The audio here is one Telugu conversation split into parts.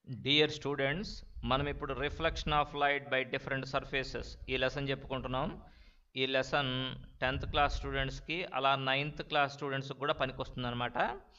డియర్ స్టూడెంట్స్ మనం ఇప్పుడు reflection of light by different surfaces ఈ లెసన్ చెప్పుకుంటున్నాం ఈ లెసన్ టెన్త్ క్లాస్ స్టూడెంట్స్కి అలా నైన్త్ క్లాస్ స్టూడెంట్స్కి కూడా పనికొస్తుంది అనమాట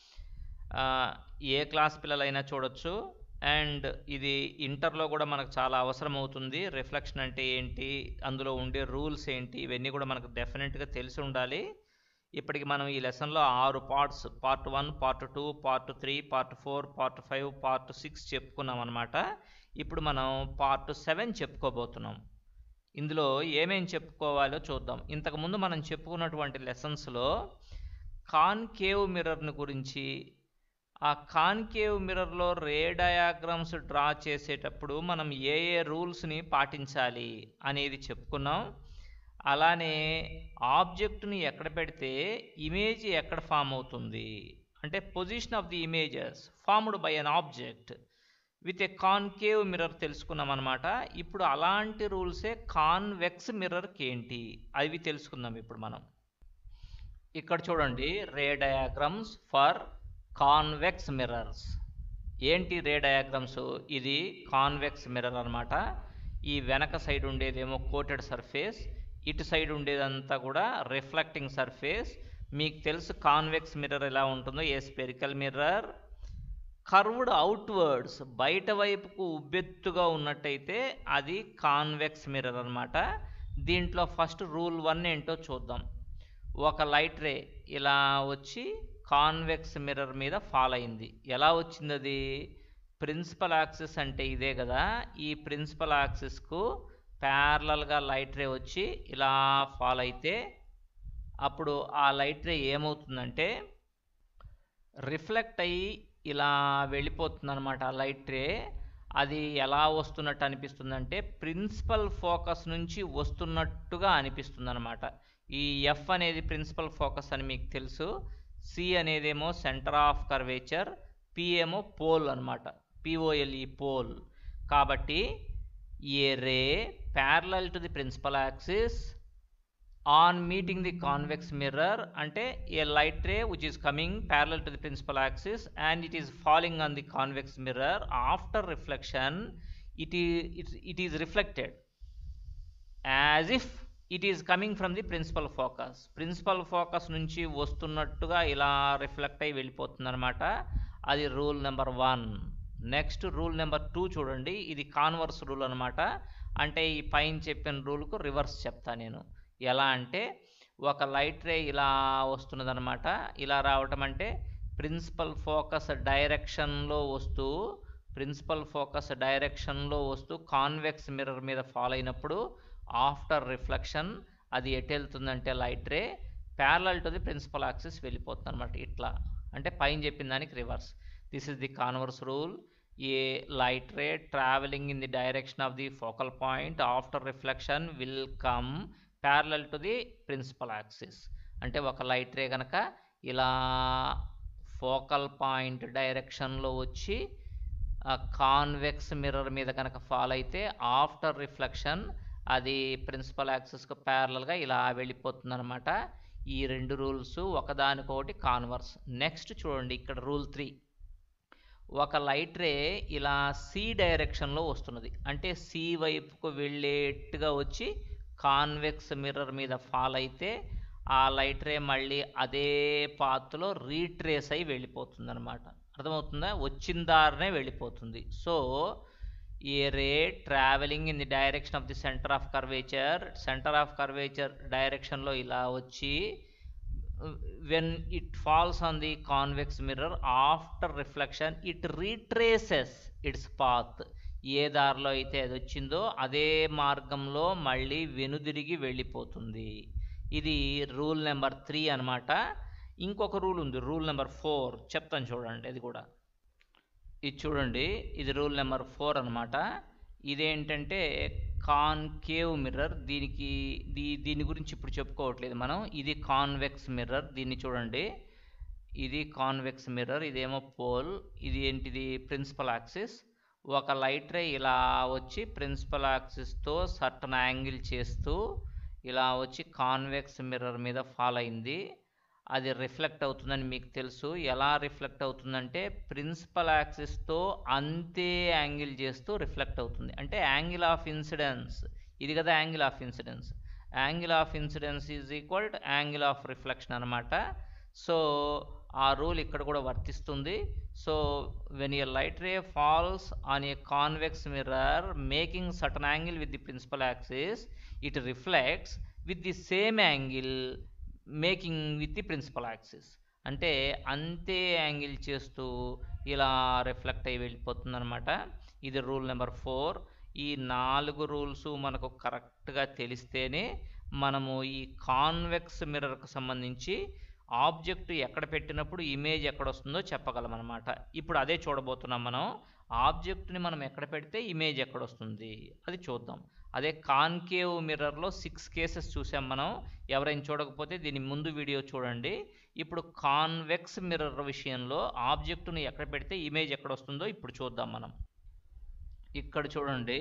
ఏ క్లాస్ పిల్లలైనా చూడొచ్చు అండ్ ఇది ఇంటర్లో కూడా మనకు చాలా అవసరం అవుతుంది రిఫ్లెక్షన్ అంటే ఏంటి అందులో ఉండే రూల్స్ ఏంటి ఇవన్నీ కూడా మనకు డెఫినెట్గా తెలిసి ఉండాలి ఇప్పటికి మనం ఈ లెసన్లో ఆరు parts part one part two part three part four part five part six చెప్పుకున్నాం అనమాట ఇప్పుడు మనం పార్ట్ సెవెన్ చెప్పుకోబోతున్నాం ఇందులో ఏమేం చెప్పుకోవాలో చూద్దాం ఇంతకుముందు మనం చెప్పుకున్నటువంటి లెసన్స్లో కాన్కేవ్ మిర్రర్ని గురించి ఆ కాన్కేవ్ మిర్రర్లో రే డయాగ్రామ్స్ డ్రా చేసేటప్పుడు మనం ఏ ఏ రూల్స్ని పాటించాలి అనేది చెప్పుకున్నాం అలానే ఆబ్జెక్ట్ని ఎక్కడ పెడితే ఇమేజ్ ఎక్కడ ఫామ్ అవుతుంది అంటే position of the images formed by an object with a concave mirror తెలుసుకున్నాం అనమాట ఇప్పుడు అలాంటి రూల్సే కాన్వెక్స్ మిర్రర్కి ఏంటి అవి తెలుసుకుందాం ఇప్పుడు మనం ఇక్కడ చూడండి ray diagrams for convex mirrors ఏంటి రే డయాగ్రామ్స్ ఇది కాన్వెక్స్ మిర్రర్ అనమాట ఈ వెనక సైడ్ ఉండేదేమో కోటెడ్ సర్ఫేస్ ఇటు సైడ్ ఉండేదంతా కూడా రిఫ్లెక్టింగ్ సర్ఫేస్ మీకు తెలుసు కాన్వెక్స్ మిర్రర్ ఎలా ఉంటుందో a spherical mirror curved outwards బయట వైపుకు ఉబ్బెత్తుగా ఉన్నట్టయితే అది కాన్వెక్స్ మిర్రర్ అనమాట దీంట్లో ఫస్ట్ రూల్ వన్ ఏంటో చూద్దాం ఒక లైట్ రే ఇలా వచ్చి కాన్వెక్స్ మిర్రర్ మీద ఫాల్ అయింది ఎలా వచ్చింది అది ప్రిన్సిపల్ యాక్సిస్ అంటే ఇదే కదా ఈ ప్రిన్సిపల్ యాక్సిస్కు ప్యారలల్గా లైట్ రే వచ్చి ఇలా ఫాల్ అయితే అప్పుడు ఆ లైట్ రే ఏమవుతుందంటే రిఫ్లెక్ట్ అయ్యి ఇలా వెళ్ళిపోతుంది అనమాట ఆ లైట్ రే అది ఎలా వస్తున్నట్టు అనిపిస్తుందంటే ప్రిన్సిపల్ ఫోకస్ నుంచి వస్తున్నట్టుగా అనిపిస్తుంది అనమాట ఈ ఎఫ్ అనేది ప్రిన్సిపల్ ఫోకస్ అని మీకు తెలుసు సి అనేదేమో సెంటర్ ఆఫ్ కర్వేచర్ పి ఏమో పోల్ అనమాట పిఓఎల్ఈ పోల్ కాబట్టి a ray parallel to the principal axis on meeting the convex mirror అంటే a light ray which is coming parallel to the principal axis and it is falling on the convex mirror after reflection it it is reflected as if it is coming from the principal focus principal focus నుంచి వస్తున్నట్టుగా ఇలా రిఫ్లెక్ట్ అయి వెళ్ళిపోతుంది అనమాట అది rule number one next rule number two చూడండి ఇది కాన్వర్స్ రూల్ అనమాట అంటే ఈ పైన చెప్పిన రూల్కు రివర్స్ చెప్తా నేను ఎలా అంటే ఒక లైట్ రే ఇలా వస్తున్నదనమాట ఇలా రావటం అంటే ప్రిన్సిపల్ ఫోకస్ డైరెక్షన్లో వస్తూ ప్రిన్సిపల్ ఫోకస్ డైరెక్షన్లో వస్తూ కాన్వెక్స్ మిర్రర్ మీద ఫాల్ అయినప్పుడు ఆఫ్టర్ రిఫ్లెక్షన్ అది ఎటు వెళ్తుందంటే light ray parallel to the principal axis వెళ్ళిపోతుంది అనమాట ఇట్లా అంటే పైన చెప్పిన దానికి reverse this is the converse rule a light ray travelling in the direction of the focal point after reflection will come parallel to the principal axis అంటే ఒక లైట్ రే కనుక ఇలా ఫోకల్ పాయింట్ డైరెక్షన్లో వచ్చి కాన్వెక్స్ మిర్రర్ మీద కనుక ఫాల్ అయితే ఆఫ్టర్ రిఫ్లెక్షన్ అది ప్రిన్సిపల్ యాక్సిస్కు ప్యారలల్గా ఇలా వెళ్ళిపోతుంది అనమాట ఈ రెండు రూల్స్ ఒకదానికొకటి కాన్వర్స్ నెక్స్ట్ చూడండి ఇక్కడ రూల్ త్రీ ఒక లైట్ రే ఇలా సి డైరెక్షన్లో వస్తున్నది అంటే సి వైపుకు వెళ్ళేట్టుగా వచ్చి కాన్వెక్స్ మిర్రర్ మీద ఫాల్ అయితే ఆ లైట్ రే మళ్ళీ అదే పాత్లో రీట్రేస్ అయి వెళ్ళిపోతుంది అనమాట అర్థమవుతుందా వచ్చిన దారినే వెళ్ళిపోతుంది so a ray travelling in the direction of the centre of curvature centre of curvature డైరెక్షన్లో ఇలా వచ్చి when it falls on the convex mirror after reflection it retraces its path ఏ దారిలో అయితే అది వచ్చిందో అదే మార్గంలో మళ్ళీ వెనుదిరిగి వెళ్ళిపోతుంది ఇది రూల్ నెంబర్ త్రీ అనమాట ఇంకొక రూల్ ఉంది రూల్ నెంబర్ ఫోర్ చెప్తాను చూడండి అది కూడా ఇది చూడండి ఇది రూల్ నెంబర్ ఫోర్ అనమాట ఇదేంటంటే కాన్కేవ్ మిర్రర్ దీనికి దీ దీని గురించి ఇప్పుడు చెప్పుకోవట్లేదు మనం ఇది కాన్వెక్స్ మిర్రర్ దీన్ని చూడండి ఇది కాన్వెక్స్ మిర్రర్ ఇదేమో పోల్ ఇది ఏంటిది ప్రిన్సిపల్ యాక్సిస్ ఒక లైట్ రే ఇలా వచ్చి ప్రిన్సిపల్ యాక్సిస్తో సర్టన్ యాంగిల్ చేస్తూ ఇలా వచ్చి కాన్వెక్స్ మిర్రర్ మీద ఫాల్ అయింది అది రిఫ్లెక్ట్ అవుతుందని మీకు తెలుసు ఎలా రిఫ్లెక్ట్ అవుతుందంటే ప్రిన్సిపల్ యాక్సిస్తో అంతే యాంగిల్ చేస్తూ రిఫ్లెక్ట్ అవుతుంది అంటే యాంగిల్ ఆఫ్ ఇన్సిడెన్స్ ఇది కదా angle of incidence angle of incidence is equal to angle of reflection అనమాట సో ఆ రూల్ ఇక్కడ కూడా వర్తిస్తుంది so when a light ray falls on a convex mirror making certain angle with the principal axis it reflects with the same angle making with the principal axis అంటే అంతే యాంగిల్ చేస్తూ ఇలా రిఫ్లెక్ట్ అయ్యి వెళ్ళిపోతుంది అనమాట ఇది రూల్ నెంబర్ ఫోర్ ఈ నాలుగు రూల్స్ మనకు కరెక్ట్గా తెలిస్తేనే మనము ఈ కాన్వెక్స్ మిర్రర్కు సంబంధించి ఆబ్జెక్ట్ ఎక్కడ పెట్టినప్పుడు ఇమేజ్ ఎక్కడ వస్తుందో చెప్పగలం అనమాట ఇప్పుడు అదే చూడబోతున్నాం మనం ఆబ్జెక్ట్ని మనం ఎక్కడ పెడితే ఇమేజ్ ఎక్కడ వస్తుంది అది చూద్దాం అదే కాన్కేవ్ మిర్రర్లో సిక్స్ కేసెస్ చూసాం మనం ఎవరైనా చూడకపోతే దీని ముందు వీడియో చూడండి ఇప్పుడు కాన్వెక్స్ మిర్రర్ విషయంలో ఆబ్జెక్టుని ఎక్కడ పెడితే ఇమేజ్ ఎక్కడ వస్తుందో ఇప్పుడు చూద్దాం మనం ఇక్కడ చూడండి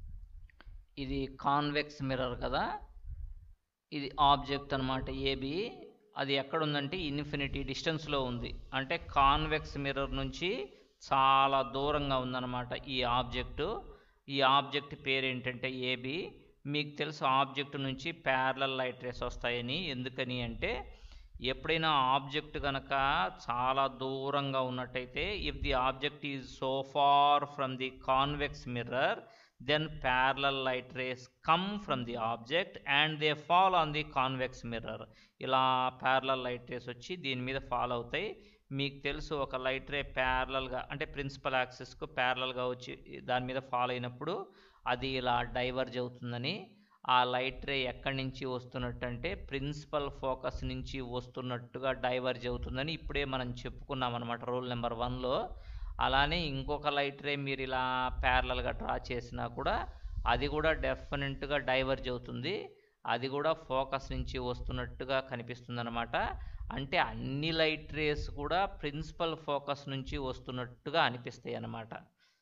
ఇది కాన్వెక్స్ మిర్రర్ కదా ఇది ఆబ్జెక్ట్ అనమాట ఏబి అది ఎక్కడ ఉందంటే ఇన్ఫినిటీ డిస్టెన్స్లో ఉంది అంటే కాన్వెక్స్ మిర్రర్ నుంచి చాలా దూరంగా ఉందన్నమాట ఈ ఆబ్జెక్టు ఈ ఆబ్జెక్ట్ పేరు ఏంటంటే ఏబి మీకు తెలుసు ఆబ్జెక్ట్ నుంచి ప్యారలల్ లైట్ రేస్ వస్తాయని ఎందుకని అంటే ఎప్పుడైనా ఆబ్జెక్ట్ కనుక చాలా దూరంగా ఉన్నట్టయితే if the object is so far from the convex mirror then parallel light rays come from the object and they fall on the convex mirror ఇలా ప్యారలల్ లైట్ రేస్ వచ్చి దీని మీద ఫాల్ అవుతాయి మీకు తెలుసు ఒక లైట్ రే ప్యారలల్గా అంటే ప్రిన్సిపల్ యాక్సిస్కు ప్యారలల్గా వచ్చి దాని మీద ఫాల్ అయినప్పుడు అది ఇలా డైవర్జ్ అవుతుందని ఆ లైట్ రే ఎక్కడి నుంచి వస్తున్నట్టు అంటే ప్రిన్సిపల్ ఫోకస్ నుంచి వస్తున్నట్టుగా డైవర్జ్ అవుతుందని ఇప్పుడే మనం చెప్పుకున్నాం అనమాట రూల్ నెంబర్ వన్లో అలానే ఇంకొక లైట్ రే మీరు ఇలా ప్యారలల్గా డ్రా చేసినా కూడా అది కూడా డెఫినెట్గా డైవర్జ్ అవుతుంది అది కూడా ఫోకస్ నుంచి వస్తున్నట్టుగా కనిపిస్తుంది అనమాట అంటే అన్ని లైట్ రేస్ కూడా ప్రిన్సిపల్ ఫోకస్ నుంచి వస్తున్నట్టుగా అనిపిస్తాయి అన్నమాట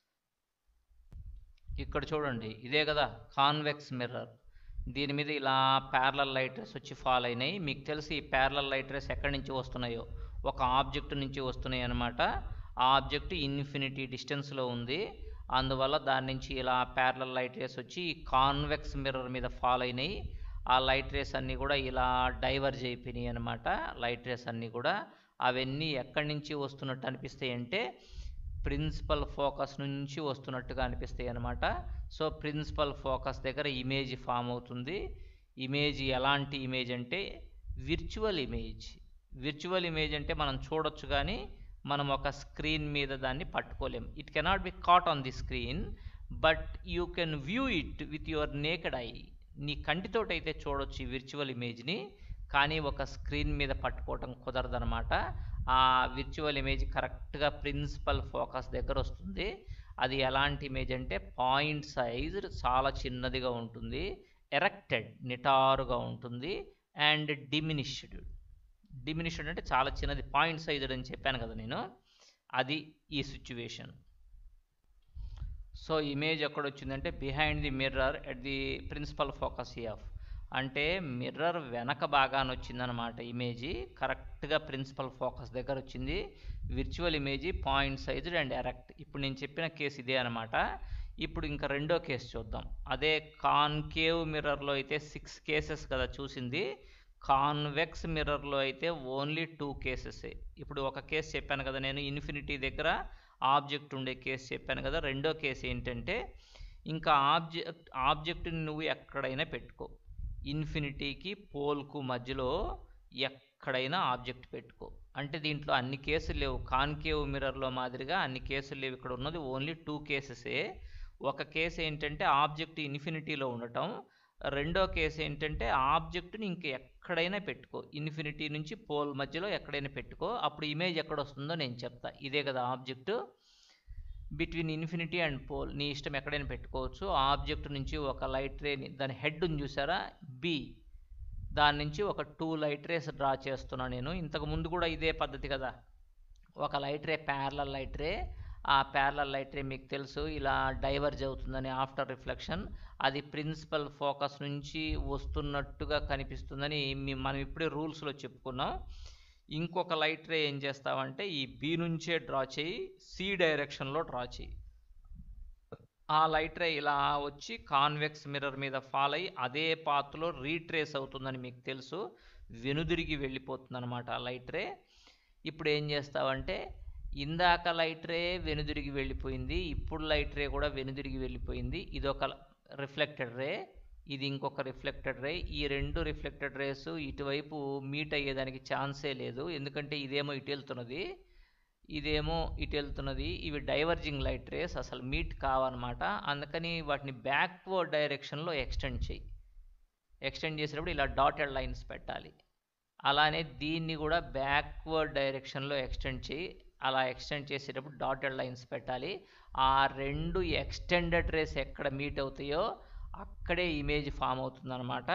ఇక్కడ చూడండి ఇదే కదా కాన్వెక్స్ మిర్రర్ దీని మీద ఇలా ప్యారలల్ లైట్ రేస్ వచ్చి ఫాల్ అయినాయి మీకు తెలిసి ఈ ప్యారలల్ లైట్ రేస్ ఎక్కడి నుంచి వస్తున్నాయో ఒక ఆబ్జెక్ట్ నుంచి వస్తున్నాయి అనమాట ఆ ఆబ్జెక్ట్ ఇన్ఫినిటీ డిస్టెన్స్లో ఉంది అందువల్ల దాని నుంచి ఇలా ప్యారలల్ లైట్ రేస్ వచ్చి కాన్వెక్స్ మిర్రర్ మీద ఫాల్ అయినాయి ఆ లైట్ రేస్ అన్నీ కూడా ఇలా డైవర్జ్ అయిపోయినాయి అనమాట లైట్ రేస్ అన్నీ కూడా అవన్నీ ఎక్కడి నుంచి వస్తున్నట్టు అనిపిస్తాయి అంటే ప్రిన్సిపల్ ఫోకస్ నుంచి వస్తున్నట్టుగా అనిపిస్తాయి అనమాట సో ప్రిన్సిపల్ ఫోకస్ దగ్గర ఇమేజ్ ఫామ్ అవుతుంది ఇమేజ్ ఎలాంటి ఇమేజ్ అంటే విర్చువల్ ఇమేజ్ విర్చువల్ ఇమేజ్ అంటే మనం చూడొచ్చు కానీ మనం ఒక స్క్రీన్ మీద దాన్ని పట్టుకోలేం it cannot be caught on the screen but you can view it with your naked eye నీ కంటితోటైతే చూడొచ్చు ఈ విర్చువల్ ఇమేజ్ని కానీ ఒక స్క్రీన్ మీద పట్టుకోవటం కుదరదనమాట ఆ విర్చువల్ ఇమేజ్ కరెక్ట్గా ప్రిన్సిపల్ ఫోకస్ దగ్గర వస్తుంది అది ఎలాంటి ఇమేజ్ అంటే పాయింట్ సైజ్ చాలా చిన్నదిగా ఉంటుంది ఎరెక్టెడ్ నిటారుగా ఉంటుంది అండ్ డిమినిష్డ్ డిమినిష్డ్ అంటే చాలా చిన్నది పాయింట్ సైజ్డ్ అని చెప్పాను కదా నేను అది ఈ సిచ్యువేషన్ సో ఇమేజ్ ఎక్కడ వచ్చిందంటే behind the mirror at the principal focus of అంటే మిర్రర్ వెనక భాగాన వచ్చిందనమాట ఇమేజీ కరెక్ట్గా ప్రిన్సిపల్ ఫోకస్ దగ్గర వచ్చింది virtual image point sized and erect ఇప్పుడు నేను చెప్పిన కేసు ఇదే అనమాట ఇప్పుడు ఇంకా రెండో కేసు చూద్దాం అదే కాన్కేవ్ మిర్రర్లో అయితే సిక్స్ కేసెస్ కదా చూసింది కాన్వెక్స్ మిర్రర్లో అయితే ఓన్లీ టూ కేసెసే ఇప్పుడు ఒక కేసు చెప్పాను కదా నేను ఇన్ఫినిటీ దగ్గర ఆబ్జెక్ట్ ఉండే కేసు చెప్పాను కదా రెండో కేసు ఏంటంటే ఇంకా ఆబ్జెక్ట్ ఆబ్జెక్ట్ని నువ్వు ఎక్కడైనా పెట్టుకో ఇన్ఫినిటీకి పోల్కు మధ్యలో ఎక్కడైనా ఆబ్జెక్ట్ పెట్టుకో అంటే దీంట్లో అన్ని కేసులు లేవు కాన్కేవ్ మిర్రర్లో మాదిరిగా అన్ని కేసులు లేవు ఇక్కడ ఉన్నది ఓన్లీ టూ కేసెసే ఒక కేసు ఏంటంటే ఆబ్జెక్ట్ ఇన్ఫినిటీలో ఉండటం రెండో కేసు ఏంటంటే ఆబ్జెక్ట్ని ఇంక ఎక్కడైనా పెట్టుకో ఇన్ఫినిటీ నుంచి పోల్ మధ్యలో ఎక్కడైనా పెట్టుకో అప్పుడు ఇమేజ్ ఎక్కడ వస్తుందో నేను చెప్తా ఇదే కదా object between infinity and pole నీ ఇష్టం ఎక్కడైనా పెట్టుకోవచ్చు ఆబ్జెక్ట్ నుంచి ఒక లైట్ రేని దాని హెడ్ ఉంది చూసారా బి దాని నుంచి ఒక టూ లైట్ రేస్ డ్రా చేస్తున్నాను నేను ఇంతకు ముందు కూడా ఇదే పద్ధతి కదా ఒక light ray parallel light ray ఆ ప్యారలల్ లైట్ రే మీకు తెలుసు ఇలా డైవర్జ్ అవుతుందని ఆఫ్టర్ రిఫ్లెక్షన్ అది ప్రిన్సిపల్ ఫోకస్ నుంచి వస్తున్నట్టుగా కనిపిస్తుందని మనం ఇప్పుడే రూల్స్లో చెప్పుకున్నాం ఇంకొక లైట్ రే ఏం చేస్తావంటే ఈ బి నుంచే డ్రా చేయి సి డైరెక్షన్లో డ్రా చేయి ఆ లైట్ రే ఇలా వచ్చి కాన్వెక్స్ మిర్రర్ మీద ఫాల్ అయ్యి అదే పాత్లో రీట్రేస్ అవుతుందని మీకు తెలుసు వెనుదిరిగి వెళ్ళిపోతుంది అనమాట ఆ లైట్ రే ఇప్పుడు ఏం చేస్తావంటే ఇందాక లైట్ రే వెనుదిరిగి వెళ్ళిపోయింది ఇప్పుడు లైట్ రే కూడా వెనుదిరిగి వెళ్ళిపోయింది ఇది ఒక రిఫ్లెక్టెడ్ రే ఇది ఇంకొక రిఫ్లెక్టెడ్ రే ఈ రెండు రిఫ్లెక్టెడ్ రేస్ ఇటువైపు మీట్ అయ్యేదానికి ఛాన్సే లేదు ఎందుకంటే ఇదేమో ఇటు వెళ్తున్నది ఇదేమో ఇటు వెళ్తున్నది ఇవి డైవర్జింగ్ లైట్ రేస్ అసలు మీట్ కావన్నమాట అందుకని వాటిని బ్యాక్వర్డ్ డైరెక్షన్లో ఎక్స్టెండ్ చేయి ఎక్స్టెండ్ చేసినప్పుడు ఇలా డాటెడ్ లైన్స్ పెట్టాలి అలానే దీన్ని కూడా బ్యాక్వర్డ్ డైరెక్షన్లో ఎక్స్టెండ్ చేయి అలా ఎక్స్టెండ్ చేసేటప్పుడు డాటెడ్ లైన్స్ పెట్టాలి ఆ రెండు ఎక్స్టెండెడ్ రేస్ ఎక్కడ మీట్ అవుతాయో అక్కడే ఇమేజ్ ఫామ్ అవుతుందన్నమాట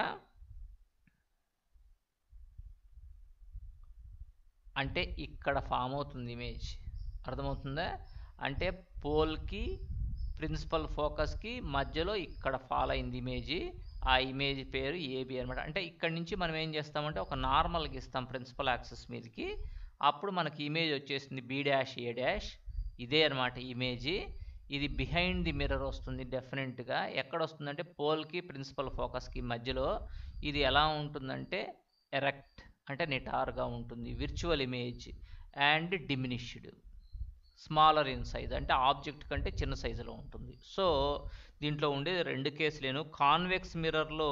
అంటే ఇక్కడ ఫామ్ అవుతుంది ఇమేజ్ అర్థమవుతుందా అంటే పోల్కి ప్రిన్సిపల్ ఫోకస్కి మధ్యలో ఇక్కడ ఫాల్ అయింది ఇమేజ్ ఆ ఇమేజ్ పేరు ఏబి అనమాట అంటే ఇక్కడ నుంచి మనం ఏం చేస్తామంటే ఒక నార్మల్కి ఇస్తాం ప్రిన్సిపల్ యాక్సెస్ మీదకి అప్పుడు మనకి ఇమేజ్ వచ్చేసింది బి డాష్ ఏ డాష్ ఇదే అనమాట ఇమేజ్ ఇది బిహైండ్ ది మిర్రర్ వస్తుంది డెఫినెట్గా ఎక్కడ వస్తుందంటే పోల్కి ప్రిన్సిపల్ ఫోకస్కి మధ్యలో ఇది ఎలా ఉంటుందంటే ఎరెక్ట్ అంటే నిటారుగా ఉంటుంది virtual image and diminished smaller in size అంటే ఆబ్జెక్ట్ కంటే చిన్న సైజులో ఉంటుంది సో దీంట్లో ఉండేది రెండు కేసులేను కాన్వెక్స్ మిర్రర్లో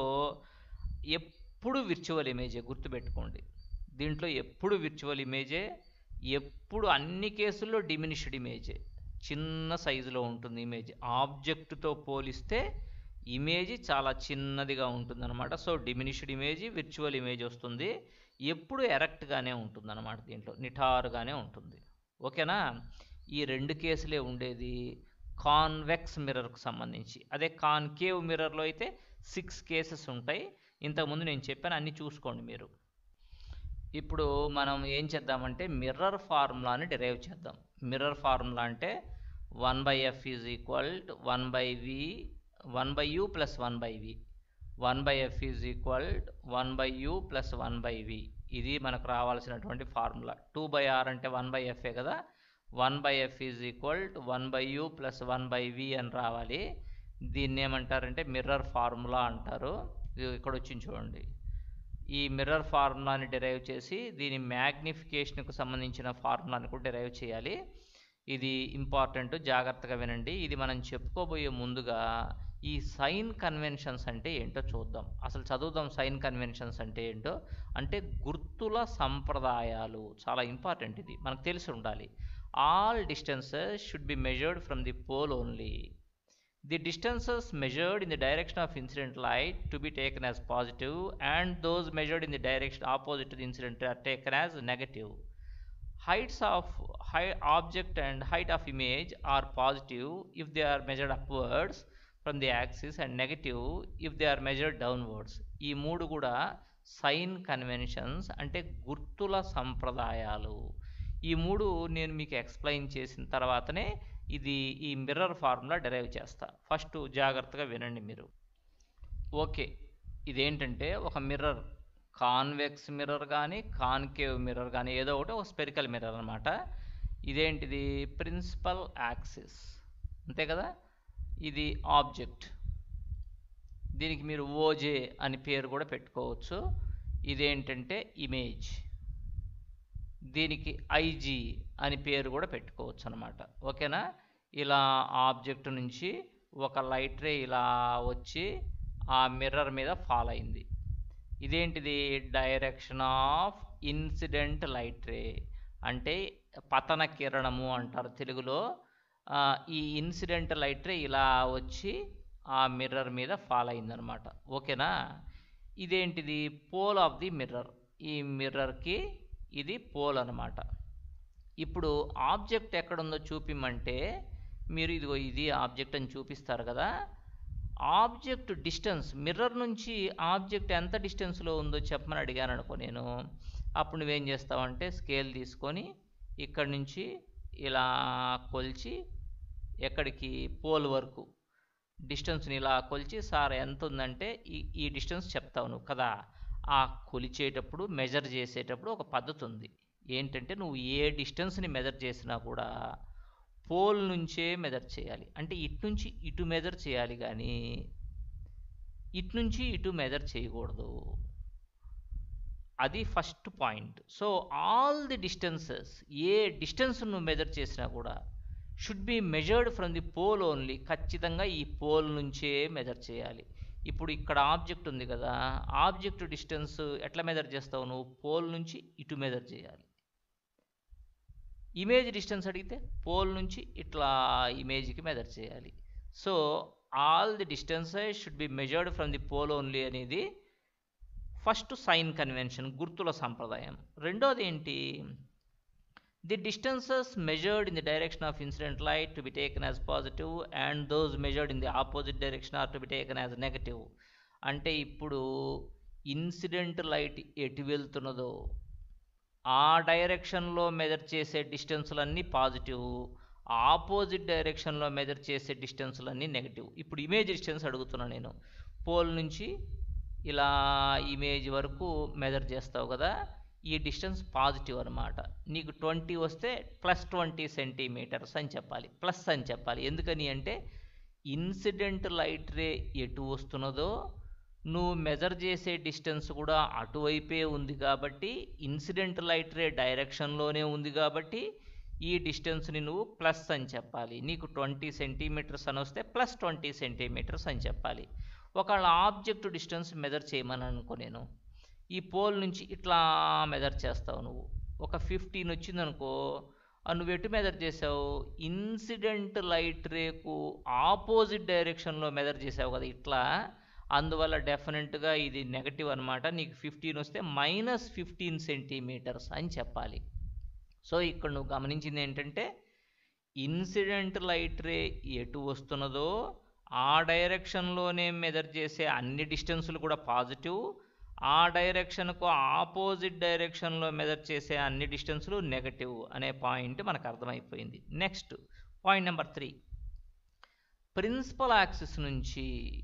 ఎప్పుడు విర్చువల్ ఇమేజే గుర్తుపెట్టుకోండి దీంట్లో ఎప్పుడు విర్చువల్ ఇమేజే ఎప్పుడు అన్ని కేసుల్లో డిమినిష్డ్ ఇమేజే చిన్న సైజులో ఉంటుంది ఇమేజ్ ఆబ్జెక్ట్తో పోలిస్తే ఇమేజ్ చాలా చిన్నదిగా ఉంటుంది అనమాట so diminished image virtual image వస్తుంది ఎప్పుడు ఎరెక్ట్గానే ఉంటుంది అనమాట దీంట్లో నిటారుగానే ఉంటుంది ఓకేనా ఈ రెండు కేసులే ఉండేది కాన్వెక్స్ మిర్రర్కు సంబంధించి అదే కాన్కేవ్ మిర్రర్లో అయితే సిక్స్ కేసెస్ ఉంటాయి ఇంతకుముందు నేను చెప్పాను అన్నీ చూసుకోండి మీరు ఇప్పుడు మనం ఏం చేద్దామంటే మిర్రర్ ఫార్ములాని డిరైవ్ చేద్దాం మిర్రర్ ఫార్ములా అంటే one by F is equal one by V one by you plus one by V one by F is equal one by you plus one by V ఇది మనకు రావాల్సినటువంటి ఫార్ములా టూ బై ఆర్ అంటే వన్ బై ఎఫే కదా one by F is equal one by you plus one by వి అని రావాలి దీన్ని ఏమంటారంటే మిర్రర్ ఫార్ములా అంటారు ఇది ఇక్కడ వచ్చి చూడండి ఈ మిర్రర్ ఫార్ములాని డిరైవ్ చేసి దీని మ్యాగ్నిఫికేషన్కు సంబంధించిన ఫార్ములాని కూడా డిరైవ్ చేయాలి ఇది ఇంపార్టెంట్ జాగ్రత్తగా వినండి ఇది మనం చెప్పుకోబోయే ముందుగా ఈ సైన్ కన్వెన్షన్స్ అంటే ఏంటో చూద్దాం అసలు చదువుదాం సైన్ కన్వెన్షన్స్ అంటే ఏంటో అంటే గుర్తుల సంప్రదాయాలు చాలా ఇంపార్టెంట్ ఇది మనకు తెలిసి ఉండాలి all distances should be measured from the pole only The distances measured in the direction of incident light to be taken as positive and those measured in the direction opposite to the incident are taken as negative. Heights of high object and height of image are positive if they are measured upwards from the axis and negative if they are measured downwards. ఈ మూడు కూడా సైన్ కన్వెన్షన్స్ అంటే గుర్తుల సంప్రదాయాలు ఈ మూడు నేను మీకు ఎక్స్ప్లెయిన్ చేసిన తర్వాతనే ఇది ఈ మిర్రర్ ఫార్ములా డెరైవ్ చేస్తా ఫస్ట్ జాగ్రత్తగా వినండి మీరు ఓకే ఇదేంటంటే ఒక మిర్రర్ కాన్వెక్స్ మిర్రర్ కానీ కాన్కేవ్ మిర్రర్ కానీ ఏదో ఒకటి ఒక స్పెరికల్ మిర్రర్ అనమాట ఇదేంటిది ప్రిన్సిపల్ యాక్సిస్ అంతే కదా ఇది ఆబ్జెక్ట్ దీనికి మీరు ఓజే అని పేరు కూడా పెట్టుకోవచ్చు ఇదేంటంటే ఇమేజ్ దీనికి ఐజీ అని పేరు కూడా పెట్టుకోవచ్చు అనమాట ఓకేనా ఇలా ఆబ్జెక్ట్ నుంచి ఒక లైట్ రే ఇలా వచ్చి ఆ మిర్రర్ మీద ఫాల్ అయింది ఇదేంటిది direction of incident light ray అంటే పతన కిరణము అంటారు తెలుగులో ఈ ఇన్సిడెంట్ లైట్ రే ఇలా వచ్చి ఆ మిర్రర్ మీద ఫాల్ అయిందనమాట ఓకేనా ఇదేంటిది పోల్ ఆఫ్ ది మిర్రర్ ఈ మిర్రర్కి ఇది పోల్ అనమాట ఇప్పుడు ఆబ్జెక్ట్ ఎక్కడుందో చూపిమంటే మీరు ఇదిగో ఇది ఆబ్జెక్ట్ అని చూపిస్తారు కదా ఆబ్జెక్ట్ డిస్టెన్స్ మిర్రర్ నుంచి ఆబ్జెక్ట్ ఎంత డిస్టెన్స్లో ఉందో చెప్పమని అడిగాను అనుకో నేను అప్పుడు నువ్వేం చేస్తావంటే స్కేల్ తీసుకొని ఇక్కడి నుంచి ఇలా కొలిచి ఎక్కడికి పోల్ వరకు డిస్టెన్స్ని ఇలా కొలిచి సార్ ఎంత ఉందంటే ఈ ఈ డిస్టెన్స్ చెప్తావు నువ్వు కదా ఆ కొలిచేటప్పుడు మెజర్ చేసేటప్పుడు ఒక పద్ధతి ఉంది ఏంటంటే నువ్వు ఏ డిస్టెన్స్ని మెజర్ చేసినా కూడా పోల్ నుంచే మెజర్ చేయాలి అంటే ఇటు నుంచి ఇటు మెజర్ చేయాలి కానీ ఇటు నుంచి ఇటు మెజర్ చేయకూడదు అది first point so all the distances ఏ డిస్టెన్స్ నువ్వు మెజర్ చేసినా కూడా should be measured from the pole only ఖచ్చితంగా ఈ పోల్ నుంచే మెజర్ చేయాలి ఇప్పుడు ఇక్కడ ఆబ్జెక్ట్ ఉంది కదా ఆబ్జెక్ట్ డిస్టెన్స్ ఎట్లా మెజర్ చేస్తావు నువ్వు పోల్ నుంచి ఇటు మెజర్ చేయాలి ఇమేజ్ డిస్టెన్స్ అడిగితే పోల్ నుంచి ఇట్లా ఇమేజ్కి మెజర్ చేయాలి so all the distances should be measured from the pole only అనేది ఫస్ట్ సైన్ కన్వెన్షన్ గుర్తుల సంప్రదాయం రెండోది ఏంటి the distances measured in the direction of incident light to be taken as positive and those measured in the opposite direction are to be taken as negative అంటే ఇప్పుడు ఇన్సిడెంట్ లైట్ ఎటు వెళ్తున్నదో ఆ డైరెక్షన్లో మెజర్ చేసే డిస్టెన్స్లన్నీ పాజిటివ్ ఆపోజిట్ డైరెక్షన్లో మెజర్ చేసే డిస్టెన్స్లన్నీ నెగటివ్ ఇప్పుడు ఇమేజ్ డిస్టెన్స్ అడుగుతున్నా నేను పోల్ నుంచి ఇలా ఇమేజ్ వరకు మెజర్ చేస్తావు కదా ఈ డిస్టెన్స్ పాజిటివ్ అనమాట నీకు ట్వంటీ వస్తే ప్లస్ ట్వంటీ సెంటీమీటర్స్ అని చెప్పాలి ప్లస్ అని చెప్పాలి ఎందుకని అంటే ఇన్సిడెంట్ లైట్ రే ఎటు వస్తున్నదో నువ్వు మెజర్ చేసే డిస్టెన్స్ కూడా అటువైపే ఉంది కాబట్టి ఇన్సిడెంట్ లైట్ రే డైరెక్షన్లోనే ఉంది కాబట్టి ఈ డిస్టెన్స్ని నువ్వు ప్లస్ అని చెప్పాలి నీకు ట్వంటీ సెంటీమీటర్స్ అని వస్తే ప్లస్ ట్వంటీ సెంటీమీటర్స్ అని చెప్పాలి ఒకవేళ ఆబ్జెక్ట్ డిస్టెన్స్ మెజర్ చేయమని అనుకో నేను ఈ పోల్ నుంచి ఇట్లా మెజర్ చేస్తావు నువ్వు ఒక ఫిఫ్టీన్ వచ్చిందనుకో నువ్వు ఎటు మెజర్ చేసావు ఇన్సిడెంట్ లైట్ రేకు ఆపోజిట్ డైరెక్షన్లో మెజర్ చేసావు కదా ఇట్లా అందువల్ల డెఫినెట్గా ఇది నెగటివ్ అనమాట నీకు ఫిఫ్టీన్ వస్తే మైనస్ ఫిఫ్టీన్ సెంటీమీటర్స్ అని చెప్పాలి సో ఇక్కడ నువ్వు గమనించింది ఏంటంటే ఇన్సిడెంట్ లైట్ రే ఎటు వస్తున్నదో ఆ డైరెక్షన్లోనే మెజర్ చేసే అన్ని డిస్టెన్సులు కూడా పాజిటివ్ ఆ డైరెక్షన్కు ఆపోజిట్ డైరెక్షన్లో మెజర్ చేసే అన్ని డిస్టెన్సులు నెగటివ్ అనే పాయింట్ మనకు అర్థమైపోయింది next point number three principal axis నుంచి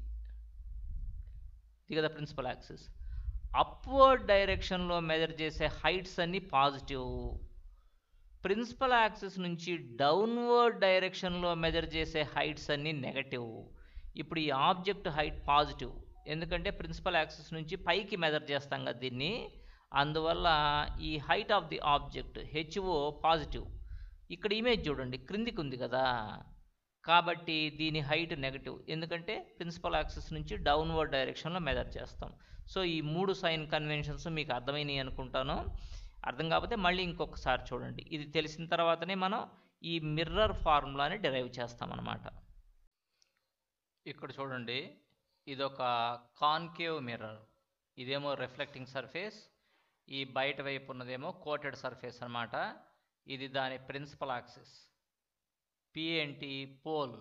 ఇది కదా ప్రిన్సిపల్ యాక్సిస్ అప్వర్డ్ డైరెక్షన్లో మెజర్ చేసే హైట్స్ అన్నీ పాజిటివ్ ప్రిన్సిపల్ యాక్సిస్ నుంచి డౌన్వర్డ్ డైరెక్షన్లో మెజర్ చేసే హైట్స్ అన్నీ నెగటివ్ ఇప్పుడు ఈ ఆబ్జెక్ట్ హైట్ పాజిటివ్ ఎందుకంటే ప్రిన్సిపల్ యాక్సిస్ నుంచి పైకి మెజర్ చేస్తాం కదా దీన్ని అందువల్ల ఈ height of the object H O positive ఇక్కడ ఇమేజ్ చూడండి క్రిందికి ఉంది కదా కాబట్టి దీని హైట్ నెగటివ్ ఎందుకంటే ప్రిన్సిపల్ యాక్సిస్ నుంచి డౌన్వర్డ్ డైరెక్షన్లో మెజర్ చేస్తాం సో ఈ మూడు సైన్ కన్వెన్షన్స్ మీకు అర్థమైనాయి అనుకుంటాను అర్థం కాకపోతే మళ్ళీ ఇంకొకసారి చూడండి ఇది తెలిసిన తర్వాతనే మనం ఈ మిర్రర్ ఫార్ములాని డిరైవ్ చేస్తామన్నమాట ఇక్కడ చూడండి ఇదొక కాన్కేవ్ మిర్రర్ ఇదేమో రిఫ్లెక్టింగ్ సర్ఫేస్ ఈ బయట వైపు ఉన్నదేమో కోటెడ్ సర్ఫేస్ అన్నమాట ఇది దాని ప్రిన్సిపల్ యాక్సిస్ పి ఏంటి పోల్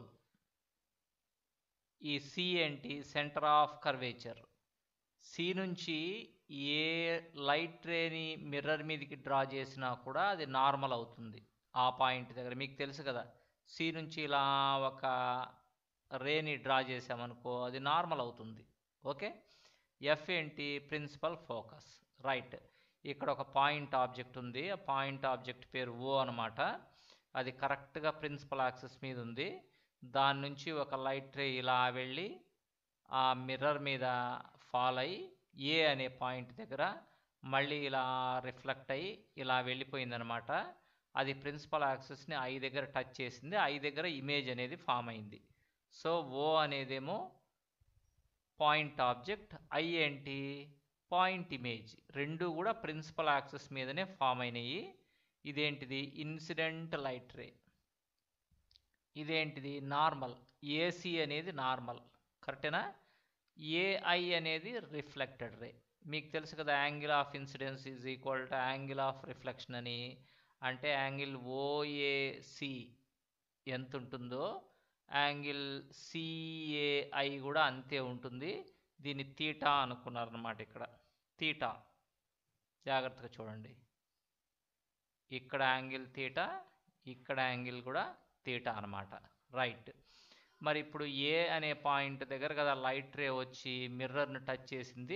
ఈ సి ఏంటి సెంటర్ ఆఫ్ కర్వేచర్ సి నుంచి ఏ లైట్ రేని మిర్రర్ మీదకి డ్రా చేసినా కూడా అది నార్మల్ అవుతుంది ఆ పాయింట్ దగ్గర మీకు తెలుసు కదా సి నుంచి ఇలా ఒక రేని డ్రా చేసామనుకో అది నార్మల్ అవుతుంది ఓకే ఎఫ్ ఏంటి ప్రిన్సిపల్ ఫోకస్ రైట్ ఇక్కడ ఒక పాయింట్ ఆబ్జెక్ట్ ఉంది ఆ పాయింట్ ఆబ్జెక్ట్ పేరు ఓ అనమాట అది కరెక్ట్గా ప్రిన్సిపల్ యాక్సెస్ మీద ఉంది దాని నుంచి ఒక లైట్ రే ఇలా వెళ్ళి ఆ మిర్రర్ మీద ఫాల్ అయ్యి ఏ అనే పాయింట్ దగ్గర మళ్ళీ ఇలా రిఫ్లెక్ట్ అయ్యి ఇలా వెళ్ళిపోయిందనమాట అది ప్రిన్సిపల్ యాక్సెస్ని ఐ దగ్గర టచ్ చేసింది ఐ దగ్గర ఇమేజ్ అనేది ఫామ్ అయింది సో ఓ అనేదేమో పాయింట్ ఆబ్జెక్ట్ ఐ ఏంటి పాయింట్ ఇమేజ్ రెండు కూడా ప్రిన్సిపల్ యాక్సెస్ మీదనే ఫామ్ అయినాయి ఇదేంటిది ఇన్సిడెంట్ లైట్ రే ఇదేంటిది నార్మల్ ఏసీ అనేది నార్మల్ కరెక్టేనా ఏఐ అనేది రిఫ్లెక్టెడ్ రే మీకు తెలుసు కదా angle of incidence is equal to angle of reflection అని అంటే యాంగిల్ ఓఏసి ఎంత ఉంటుందో యాంగిల్ సిఏఐ కూడా అంతే ఉంటుంది దీన్ని తీటా అనుకున్నారనమాట ఇక్కడ తీటా జాగ్రత్తగా చూడండి ఇక్కడ యాంగిల్ తీటా ఇక్కడ యాంగిల్ కూడా తీటా అనమాట రైట్ మరి ఇప్పుడు ఏ అనే పాయింట్ దగ్గర కదా లైట్ రే వచ్చి మిర్రర్ని టచ్ చేసింది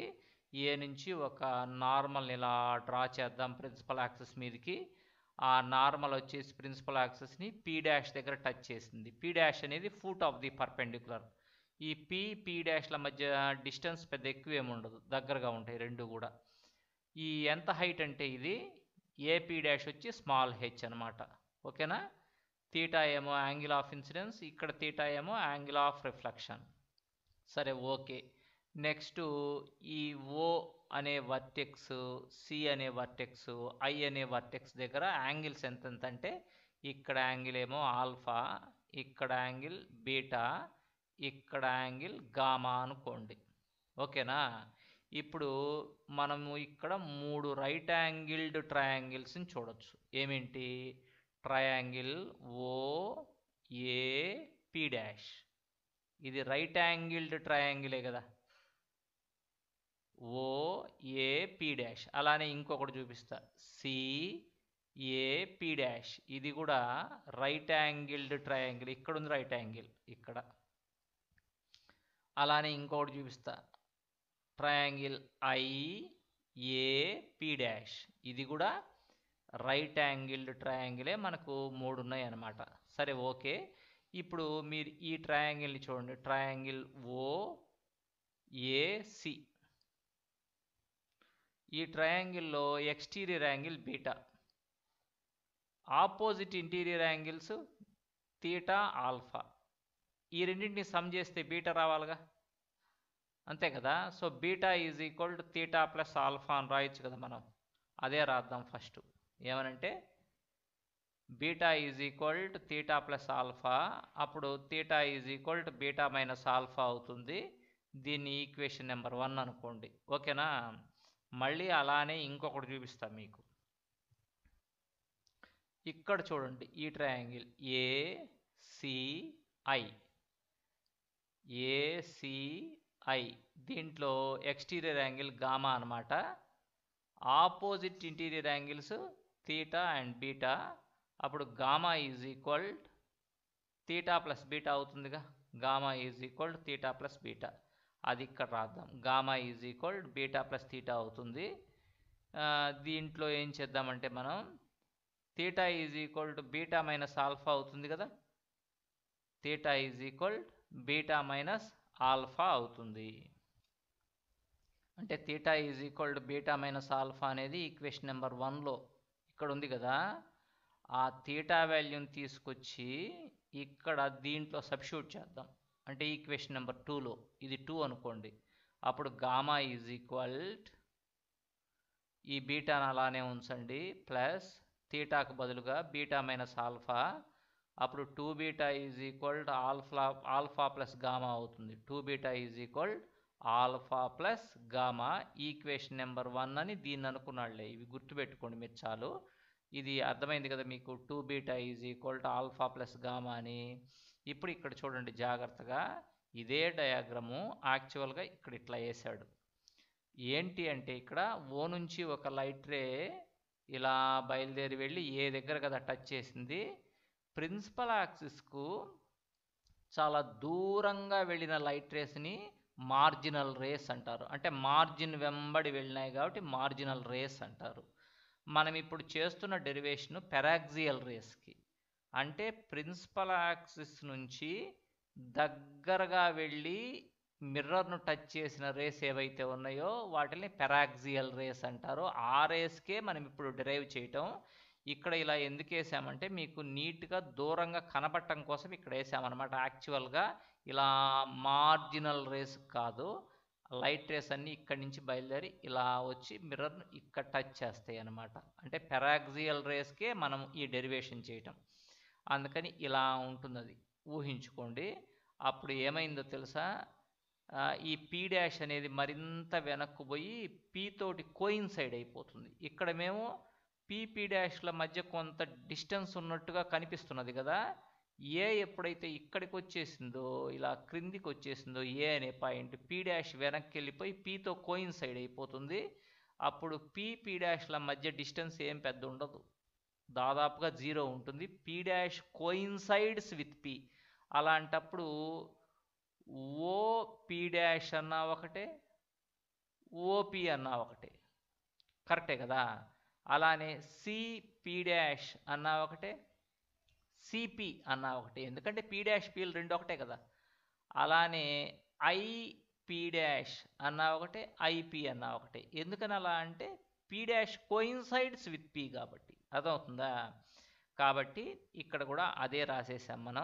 ఏ నుంచి ఒక నార్మల్ ఇలా డ్రా చేద్దాం ప్రిన్సిపల్ యాక్సెస్ మీదకి ఆ నార్మల్ వచ్చేసి ప్రిన్సిపల్ యాక్సెస్ని పీ డాష్ దగ్గర టచ్ చేసింది పీ డాష్ అనేది ఫూట్ ఆఫ్ ది పర్పెండిక్యులర్ ఈ పీ పీ డాష్ల మధ్య డిస్టెన్స్ పెద్ద ఎక్కువ ఏమి ఉండదు దగ్గరగా ఉంటాయి రెండు కూడా ఈ ఎంత హైట్ అంటే ఇది ఏపీ డాష్ వచ్చి స్మాల్ హెచ్ అనమాట ఓకేనా తీటా ఏమో యాంగిల్ ఆఫ్ ఇన్సిడెన్స్ ఇక్కడ తీటా ఏమో యాంగిల్ ఆఫ్ రిఫ్లెక్షన్ సరే ఓకే నెక్స్ట్ ఈ ఓ అనే వర్టెక్స్ సి అనే వర్టెక్స్ ఐ అనే వర్టెక్స్ దగ్గర యాంగిల్స్ ఎంత ఎంత అంటే ఇక్కడ యాంగిల్ ఏమో ఆల్ఫా ఇక్కడ యాంగిల్ బీటా ఇక్కడ యాంగిల్ గామా అనుకోండి ఓకేనా ఇప్పుడు మనము ఇక్కడ మూడు రైట్ యాంగిల్డ్ ట్రయాంగిల్స్ని చూడొచ్చు ఏమేంటి triangle O A P dash ఇది రైట్ యాంగిల్డ్ ట్రయాంగిలే కదా ఓ ఏ పి డాష్ అలానే ఇంకొకటి చూపిస్తా సి ఏ పి డాష్ ఇది కూడా రైట్ యాంగిల్డ్ ట్రయాంగిల్ ఇక్కడ ఉంది రైట్ యాంగిల్ ఇక్కడ అలానే ఇంకొకటి చూపిస్తా triangle I A P dash ఇది కూడా రైట్ యాంగిల్డ్ ట్రయాంగిలే మనకు మూడు ఉన్నాయి అన్నమాట సరే ఓకే ఇప్పుడు మీరు ఈ ట్రయాంగిల్ని చూడండి ట్రయాంగిల్ ఓ ఏసి ఈ ట్రయాంగిల్లో exterior angle beta opposite interior angles theta alpha ఈ రెండింటిని సమ్ చేస్తే బీటా రావాలిగా అంతే కదా so beta is equal to theta plus alpha అని రాయొచ్చు కదా మనం అదే రాద్దాం ఫస్ట్ ఏమనంటే beta is equal to theta plus alpha అప్పుడు theta is equal to beta minus alpha అవుతుంది దీన్ని ఈక్వేషన్ నెంబర్ వన్ అనుకోండి ఓకేనా మళ్ళీ అలానే ఇంకొకటి చూపిస్తా మీకు ఇక్కడ చూడండి ఈ ట్రయాంగిల్ ఏసిఐ ఏసిఐ దీంట్లో ఎక్స్టీరియర్ యాంగిల్ గామా అనమాట opposite interior angles theta and beta అప్పుడు gamma is equal theta plus beta అవుతుందిగా gamma is equal theta plus beta అది ఇక్కడ రాద్దాం gamma is equal beta plus theta అవుతుంది ఆ, దీంట్లో ఏం చేద్దామంటే మనం theta is equal to beta minus alpha అవుతుంది కదా theta is equal beta minus alpha అవుతుంది అంటే theta is equal to beta minus alpha అనేది ఈక్వేషన్ నెంబర్ వన్లో ఇక్కడ ఉంది కదా ఆ తీటా వాల్యూని తీసుకొచ్చి ఇక్కడ దీంట్లో సబ్స్టిట్యూట్ చేద్దాం అంటే ఈక్వేషన్ నెంబర్ టూలో ఇది టూ అనుకోండి అప్పుడు గామా ఈజ్ ఈక్వల్ ఈ బీటాను అలానే ఉంచండి ప్లస్ తీటాకు బదులుగా బీటా మైనస్ ఆల్ఫా అప్పుడు two beta is equal to alpha alpha plus gamma అవుతుంది two beta is equal alpha plus gamma equation number one అని దీన్ని అనుకున్నాడులే ఇవి గుర్తుపెట్టుకోండి మీరు చాలు ఇది అర్థమైంది కదా మీకు two beta is equal to alpha plus gamma అని ఇప్పుడు ఇక్కడ చూడండి జాగ్రత్తగా ఇదే డయాగ్రము యాక్చువల్గా ఇక్కడ ఇట్లా వేసాడు ఏంటి అంటే ఇక్కడ ఓ నుంచి ఒక లైట్ రే ఇలా బయలుదేరి వెళ్ళి ఏ దగ్గర కదా టచ్ చేసింది ప్రిన్సిపల్ యాక్సిస్కు చాలా దూరంగా వెళ్ళిన లైట్ రేస్ని మార్జినల్ రేస్ అంటారు అంటే మార్జిన్ వెంబడి వెళ్ళినాయి కాబట్టి మార్జినల్ రేస్ అంటారు మనం ఇప్పుడు చేస్తున్న డెరివేషన్ పెరాక్సియల్ రేస్కి అంటే ప్రిన్సిపల్ యాక్సిస్ నుంచి దగ్గరగా వెళ్ళి మిర్రర్ను టచ్ చేసిన రేస్ ఏవైతే ఉన్నాయో వాటిని పెరాక్సియల్ రేస్ అంటారు ఆ రేస్కే మనం ఇప్పుడు డిరైవ్ చేయటం ఇక్కడ ఇలా ఎందుకు వేసామంటే మీకు నీట్గా దూరంగా కనపడటం కోసం ఇక్కడ వేసామన్నమాట యాక్చువల్గా ఇలా మార్జినల్ రేస్ కాదు లైట్ రేస్ అన్నీ ఇక్కడి నుంచి బయలుదేరి ఇలా వచ్చి మిర్రర్ను ఇక్కడ టచ్ చేస్తాయి అన్నమాట అంటే పెరాక్సియల్ రేస్కే మనం ఈ డెరివేషన్ చేయటం అందుకని ఇలా ఉంటుంది అది ఊహించుకోండి అప్పుడు ఏమైందో తెలుసా ఆ, ఈ పీ డాష్ అనేది మరింత వెనక్కు పోయి పీ తోటి కోయిన్సైడ్ అయిపోతుంది ఇక్కడ మేము పీ పీ డాష్ల మధ్య కొంత డిస్టెన్స్ ఉన్నట్టుగా కనిపిస్తున్నది కదా ఏ ఎప్పుడైతే ఇక్కడికి వచ్చేసిందో ఇలా క్రిందికి వచ్చేసిందో ఏ అనే పాయింట్ పీ డాష్ వెనక్కి వెళ్ళిపోయి పీతో కోయిన్సైడ్ అయిపోతుంది అప్పుడు పీ పీ డాష్ల మధ్య డిస్టెన్స్ ఏం పెద్ద ఉండదు దాదాపుగా జీరో ఉంటుంది P dash coincides with P అలాంటప్పుడు ఓ పీ డాష్ అన్నా ఒకటే ఓపి అన్నా ఒకటే కరెక్టే కదా అలానే సిపి డాష్ అన్నా ఒకటే సిపి అన్నా ఒకటే ఎందుకంటే పి డాష్ పీలు రెండు ఒకటే కదా అలానే ఐపి డాష్ అన్నా ఒకటే ఐపి అన్నా ఒకటే ఎందుకని అలా అంటే P dash coincides with P కాబట్టి అర్థమవుతుందా కాబట్టి ఇక్కడ కూడా అదే రాసేసాం మనం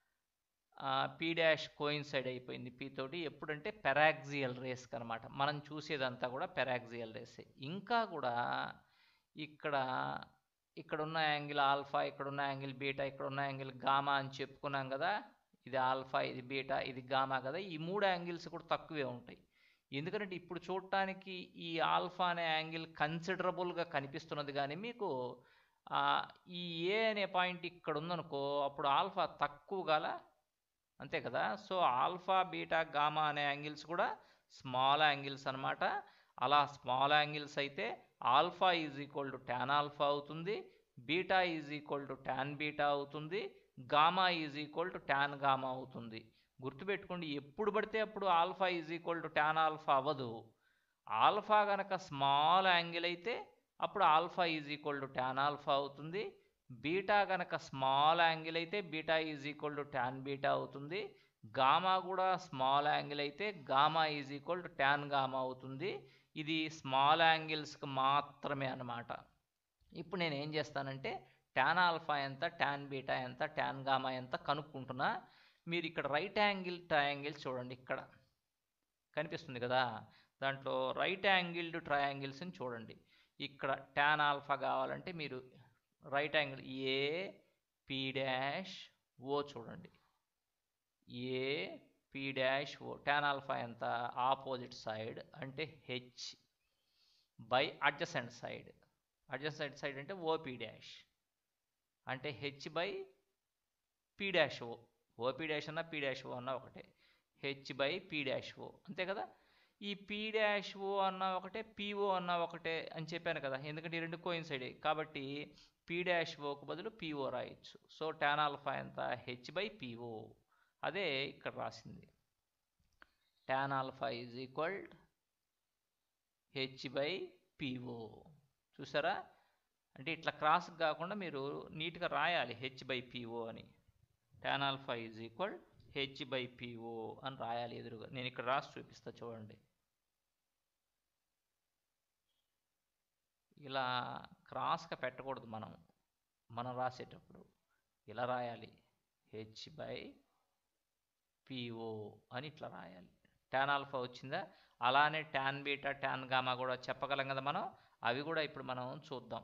పీ డాష్ కోయిన్సైడ్ అయిపోయింది పీ తోటి ఎప్పుడంటే పెరాక్సియల్ రేస్కి అనమాట మనం చూసేదంతా కూడా పెరాక్సియల్ రేసే ఇంకా కూడా ఇక్కడ ఇక్కడ ఉన్న యాంగిల్ ఆల్ఫా ఇక్కడ ఉన్న యాంగిల్ బీటా ఇక్కడ ఉన్న యాంగిల్ గామా అని చెప్పుకున్నాం కదా ఇది ఆల్ఫా ఇది బీటా ఇది గామా కదా ఈ మూడు యాంగిల్స్ కూడా తక్కువే ఉంటాయి ఎందుకంటే ఇప్పుడు చూడటానికి ఈ ఆల్ఫా అనే యాంగిల్ కన్సిడరబుల్గా కనిపిస్తున్నది కానీ మీకు ఈ ఏ అనే పాయింట్ ఇక్కడ ఉందనుకో అప్పుడు ఆల్ఫా తక్కువ గల అంతే కదా సో ఆల్ఫా బీటా గామా అనే యాంగిల్స్ కూడా స్మాల్ యాంగిల్స్ అనమాట అలా స్మాల్ యాంగిల్స్ అయితే alpha is equal to tan alpha అవుతుంది beta is equal to tan beta అవుతుంది gamma is equal to tan gamma అవుతుంది గుర్తుపెట్టుకోండి ఎప్పుడు పడితే అప్పుడు alpha is equal to tan alpha అవ్వదు ఆల్ఫా గనక స్మాల్ యాంగిల్ అయితే అప్పుడు alpha is equal to tan alpha అవుతుంది బీటా కనుక స్మాల్ యాంగిల్ అయితే beta is equal to tan beta అవుతుంది గామా కూడా స్మాల్ యాంగిల్ అయితే gamma is equal to tan gamma అవుతుంది ఇది స్మాల్ యాంగిల్స్కి మాత్రమే అనమాట ఇప్పుడు నేను ఏం చేస్తానంటే ట్యాన్ ఆల్ఫా ఎంత ట్యాన్ బీటా ఎంత ట్యాన్ గామా ఎంత కనుక్కుంటున్నా మీరు ఇక్కడ రైట్ యాంగిల్ ట్రయాంగిల్ చూడండి ఇక్కడ కనిపిస్తుంది కదా దాంట్లో రైట్ యాంగిల్డ్ ట్రయాంగిల్స్ని చూడండి ఇక్కడ ట్యాన్ ఆల్ఫా కావాలంటే మీరు right angle A P dash O చూడండి A P dash O tan alpha ఎంత ఆపోజిట్ సైడ్ అంటే H by adjacent side adjacent side అంటే ఓపి డాష్ అంటే H by P dash O OP dash అన్న పి డాష్ ఓ అన్న ఒకటే H by P dash O అంతే కదా ఈ పీ డాష్ ఓ అన్న ఒకటే పిఓ అన్న ఒకటే అని చెప్పాను కదా ఎందుకంటే ఈ రెండు కోయిన్సైడ్ కాబట్టి పీ డాష్ ఓకు బదులు పిఓ రాయొచ్చు సో టాన్ ఆల్ఫా ఎంత హెచ్ బై పిఓ అదే ఇక్కడ రాసింది tan alpha is equal H by PO చూసారా అంటే ఇట్లా క్రాస్ కాకుండా మీరు నీట్గా రాయాలి హెచ్ బై పిఓ అని tan alpha is equal H by PO అని రాయాలి ఎదురుగా నేను ఇక్కడ రాసి చూపిస్తా చూడండి ఇలా క్రాస్గా పెట్టకూడదు మనం మనం రాసేటప్పుడు ఇలా రాయాలి హెచ్ బై పిఓ అని ఇట్లా రాయాలి ట్యాన్ ఆల్ఫా వచ్చిందా అలానే ట్యాన్ బీటా ట్యాన్ గామా కూడా చెప్పగలం కదా మనం అవి కూడా ఇప్పుడు మనం చూద్దాం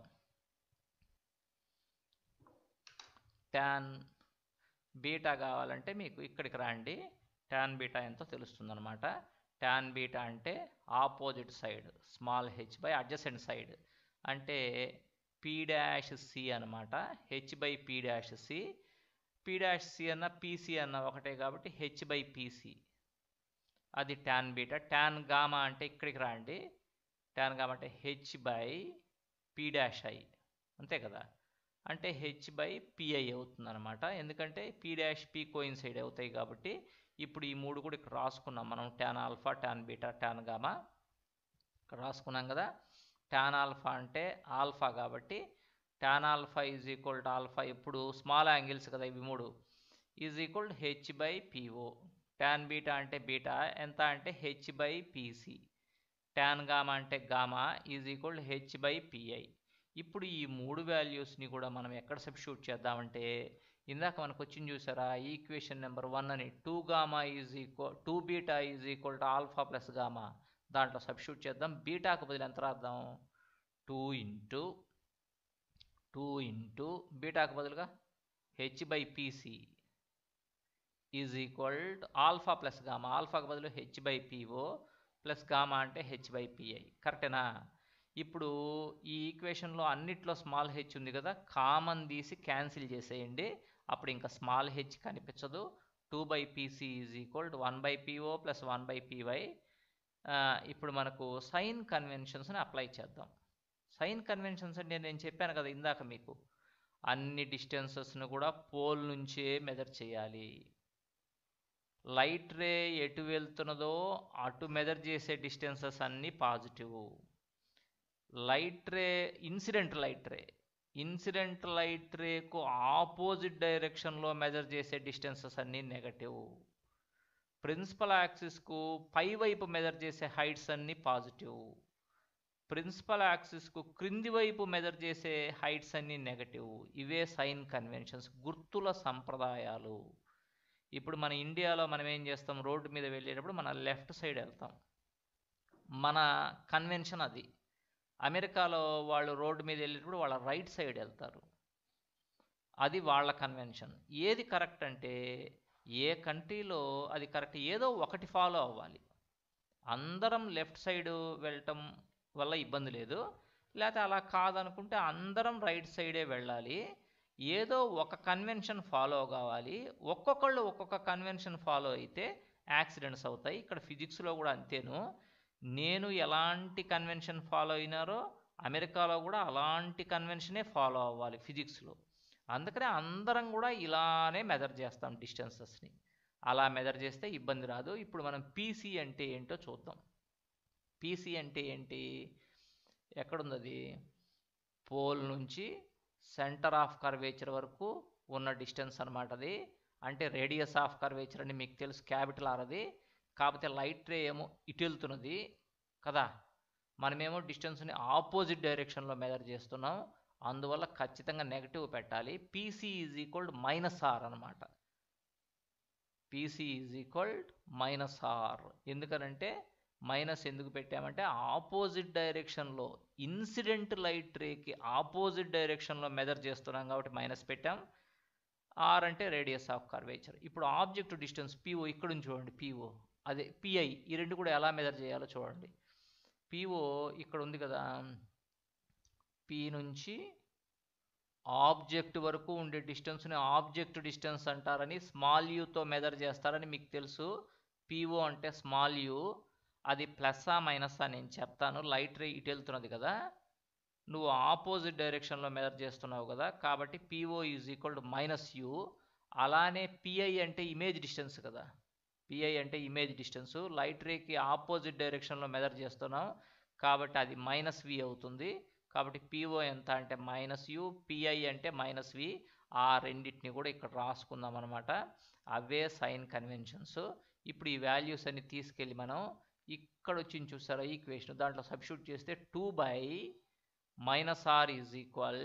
ట్యాన్ బీటా కావాలంటే మీకు ఇక్కడికి రండి ట్యాన్ బీటా ఎంతో తెలుస్తుంది అనమాట ట్యాన్ బీటా అంటే opposite side small H by adjacent side అంటే పీ డాష్ సి అనమాట H by P dash C P dash C అన్న పీసీ అన్న ఒకటే కాబట్టి హెచ్ బై పీసీ అది ట్యాన్ బీటా ట్యాన్ గామా అంటే ఇక్కడికి రండి ట్యాన్ గామా అంటే H by P dash I అంతే కదా అంటే హెచ్ బై పిఐ అవుతుంది అనమాట ఎందుకంటే పీ డాష్ పీ కోయిన్సైడ్ అవుతాయి కాబట్టి ఇప్పుడు ఈ మూడు కూడా ఇక్కడ రాసుకున్నాం మనం tan alpha tan beta tan gamma ఇక్కడ రాసుకున్నాం కదా ట్యాన్ ఆల్ఫా అంటే ఆల్ఫా కాబట్టి tan alpha is equal to alpha ఇప్పుడు స్మాల్ యాంగిల్స్ కదా ఇవి మూడు is equal to H by PO tan beta అంటే బీటా ఎంత అంటే H by PC tan gamma అంటే gamma is equal to H by PI ఇప్పుడు ఈ మూడు వాల్యూస్ని కూడా మనం ఎక్కడ సబ్స్టిట్యూట్ చేద్దామంటే ఇందాక మనకు వచ్చింది చూసారా ఈక్వేషన్ నెంబర్ వన్ అని two gamma is equal two beta is equal to alpha plus gamma దాంట్లో సబ్స్టిట్యూట్ చేద్దాం బీటాకు బదులు ఎంత రాద్దాం టూ ఇంటూ టూ ఇంటూ బీటాకు బదులుగా H by PC is equal to alpha plus gamma ఆల్ఫాకు బదులు H by PO plus gamma అంటే హెచ్ బై పిఐ కరెక్టేనా ఇప్పుడు ఈ ఈక్వేషన్లో అన్నిట్లో స్మాల్ హెచ్ ఉంది కదా కామన్ తీసి క్యాన్సిల్ చేసేయండి అప్పుడు ఇంకా స్మాల్ హెచ్ కనిపించదు two by PC is equal to one by PO plus one by PY ఇప్పుడు మనకు సైన్ కన్వెన్షన్స్ని అప్లై చేద్దాం సైన్ కన్వెన్షన్స్ అంటే నేను చెప్పాను కదా ఇందాక మీకు అన్ని డిస్టెన్సెస్ను కూడా పోల్ నుంచే మెజర్ చేయాలి లైట్ రే ఎటు వెళ్తున్నదో అటు మెజర్ చేసే డిస్టెన్సెస్ అన్నీ positive light ray incident light ray incident light రేకు ఆపోజిట్ డైరెక్షన్లో మెజర్ చేసే డిస్టెన్సెస్ అన్నీ నెగటివ్ ప్రిన్సిపల్ యాక్సిస్కు పై వైపు మెజర్ చేసే హైట్స్ అన్నీ పాజిటివ్ ప్రిన్సిపల్ యాక్సిస్కు క్రింది వైపు మెజర్ చేసే హైట్స్ అన్నీ నెగటివ్ ఇవే సైన్ కన్వెన్షన్స్ గుర్తుల సంప్రదాయాలు ఇప్పుడు మన ఇండియాలో మనం ఏం చేస్తాం రోడ్డు మీద వెళ్ళేటప్పుడు మన లెఫ్ట్ సైడ్ వెళ్తాం మన కన్వెన్షన్ అది అమెరికాలో వాళ్ళు రోడ్డు మీద వెళ్ళేటప్పుడు వాళ్ళ రైట్ సైడ్ వెళ్తారు అది వాళ్ళ కన్వెన్షన్ ఏది కరెక్ట్ అంటే ఏ కంట్రీలో అది కరెక్ట్ ఏదో ఒకటి ఫాలో అవ్వాలి అందరం లెఫ్ట్ సైడ్ వెళ్ళటం వల్ల ఇబ్బంది లేదు లేకపోతే అలా కాదనుకుంటే అందరం రైట్ సైడే వెళ్ళాలి ఏదో ఒక కన్వెన్షన్ ఫాలో కావాలి ఒక్కొక్కళ్ళు ఒక్కొక్క కన్వెన్షన్ ఫాలో అయితే యాక్సిడెంట్స్ అవుతాయి ఇక్కడ ఫిజిక్స్లో కూడా అంతేను నేను ఎలాంటి కన్వెన్షన్ ఫాలో అయినారో అమెరికాలో కూడా అలాంటి కన్వెన్షనే ఫాలో అవ్వాలి ఫిజిక్స్లో అందుకనే అందరం కూడా ఇలానే మెజర్ చేస్తాం డిస్టెన్సెస్ని అలా మెజర్ చేస్తే ఇబ్బంది రాదు ఇప్పుడు మనం పీసీ అంటే ఏంటో చూద్దాం పీసీ అంటే ఏంటి ఎక్కడుంది అది పోల్ నుంచి సెంటర్ ఆఫ్ కర్వేచర్ వరకు ఉన్న డిస్టెన్స్ అనమాట అది అంటే రేడియస్ ఆఫ్ కర్వేచర్ అని మీకు తెలుసు క్యాపిటల్ ఆర్ అది కాకపోతే లైట్ రే ఏమో ఇటు వెళ్తున్నది కదా మనమేమో డిస్టెన్స్ని ఆపోజిట్ డైరెక్షన్లో మెజర్ చేస్తున్నాం అందువల్ల ఖచ్చితంగా నెగటివ్ పెట్టాలి PC is equal minus R అనమాట PC is equal minus R ఎందుకనంటే మైనస్ ఎందుకు పెట్టామంటే ఆపోజిట్ డైరెక్షన్లో ఇన్సిడెంట్ లైట్ రేకి ఆపోజిట్ డైరెక్షన్లో మెజర్ చేస్తున్నాం కాబట్టి మైనస్ పెట్టాం ఆర్ అంటే రేడియస్ ఆఫ్ కర్వేచర్ ఇప్పుడు ఆబ్జెక్ట్ డిస్టెన్స్ పిఓ ఇక్కడ నుంచి చూడండి పిఓ అదే పిఐ ఈ రెండు కూడా ఎలా మెజర్ చేయాలో చూడండి పిఓ ఇక్కడ ఉంది కదా పి నుంచి ఆబ్జెక్ట్ వరకు ఉండే డిస్టెన్స్ని ఆబ్జెక్ట్ డిస్టెన్స్ అంటారని స్మాల్ యూతో మెజర్ చేస్తారని మీకు తెలుసు పిఓ అంటే స్మాల్ యూ అది ప్లస్సా మైనస్సా నేను చెప్తాను లైట్ రే ఇటు వెళ్తున్నది కదా నువ్వు ఆపోజిట్ డైరెక్షన్లో మెజర్ చేస్తున్నావు కదా కాబట్టి PO is equal to minus U అలానే పిఐ అంటే ఇమేజ్ డిస్టెన్స్ కదా పిఐ అంటే ఇమేజ్ డిస్టెన్స్ లైట్ రేకి ఆపోజిట్ డైరెక్షన్లో మెజర్ చేస్తున్నాం కాబట్టి అది మైనస్ వి అవుతుంది కాబట్టి పిఓ ఎంత అంటే మైనస్ యూ పిఐ అంటే మైనస్ వి ఆ రెండింటిని కూడా ఇక్కడ రాసుకుందాం అనమాట అవే సైన్ కన్వెన్షన్స్ ఇప్పుడు ఈ వాల్యూస్ అన్ని తీసుకెళ్ళి మనం ఇక్కడ వచ్చి చూసారా ఈక్వేషన్ దాంట్లో సబ్స్టిట్యూట్ చేస్తే two by minus R is equal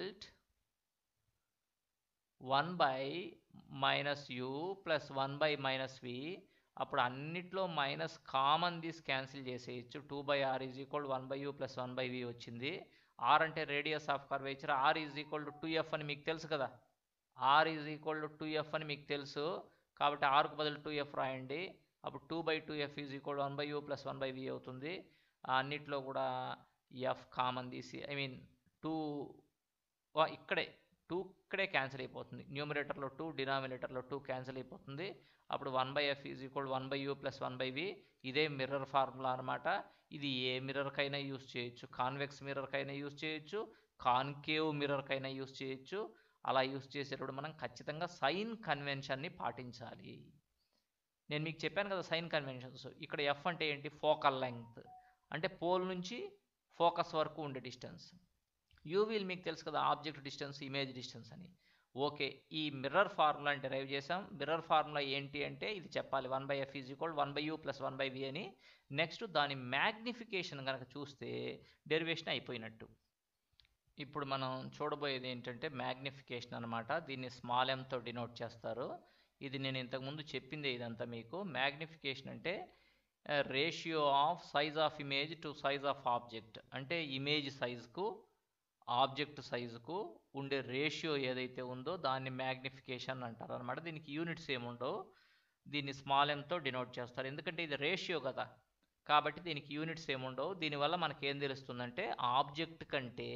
one by minus U plus one by minus V అప్పుడు అన్నిట్లో మైనస్ కామన్ తీసి క్యాన్సిల్ చేసేయచ్చు two by R is equal one by you plus one by V వచ్చింది ఆర్ అంటే radius of curvature R is equal to two F అని మీకు తెలుసు కదా R is equal to two F అని మీకు తెలుసు కాబట్టి ఆర్కు బదులు టూ ఎఫ్ రాయండి అప్పుడు two by two F is equal one by you plus one by V అవుతుంది అన్నిట్లో కూడా ఎఫ్ కామన్ తీసి ఐ మీన్ టూ ఇక్కడే టూ ఇక్కడే క్యాన్సిల్ అయిపోతుంది న్యూమిరేటర్లో టూ డినామినేటర్లో టూ క్యాన్సిల్ అయిపోతుంది అప్పుడు one by F is equal one by you plus one by V ఇదే మిర్రర్ ఫార్ములా అనమాట ఇది ఏ మిర్రర్కైనా యూస్ చేయొచ్చు కాన్వెక్స్ మిర్రర్కైనా యూస్ చేయొచ్చు కాన్కేవ్ మిర్రర్కైనా యూస్ చేయొచ్చు అలా యూస్ చేసేటప్పుడు మనం ఖచ్చితంగా సైన్ కన్వెన్షన్ని పాటించాలి నేను మీకు చెప్పాను కదా సైన్ కన్వెన్షన్స్ ఇక్కడ ఎఫ్ అంటే ఏంటి ఫోకల్ లెంగ్త్ అంటే పోల్ నుంచి ఫోకస్ వరకు ఉండే డిస్టెన్స్ యూవీల్ మీకు తెలుసు కదా ఆబ్జెక్ట్ డిస్టెన్స్ ఇమేజ్ డిస్టెన్స్ అని ఓకే ఈ మిర్రర్ ఫార్ములా అంటే డ్రైవ్ చేసాం మిర్రర్ ఫార్ములా ఏంటి అంటే ఇది చెప్పాలి one by F is equal one by you plus one by వి అని నెక్స్ట్ దాని మ్యాగ్నిఫికేషన్ కనుక చూస్తే డెరివేషన్ అయిపోయినట్టు ఇప్పుడు మనం చూడబోయేది ఏంటంటే మ్యాగ్నిఫికేషన్ అనమాట దీన్ని స్మాల్ ఎంతో డినోట్ చేస్తారు ఇది నేను ఇంతకుముందు చెప్పిందే ఇదంతా మీకు మ్యాగ్నిఫికేషన్ అంటే ratio of size of image to size of object అంటే ఇమేజ్ సైజుకు ఆబ్జెక్ట్ సైజుకు ఉండే రేషియో ఏదైతే ఉందో దాన్ని మ్యాగ్నిఫికేషన్ అంటారు అనమాట దీనికి యూనిట్స్ ఏముండవు దీన్ని స్మాల్ ఎంతో డినోట్ చేస్తారు ఎందుకంటే ఇది రేషియో కదా కాబట్టి దీనికి యూనిట్స్ ఏముండవు దీనివల్ల మనకి ఏం తెలుస్తుందంటే ఆబ్జెక్ట్ కంటే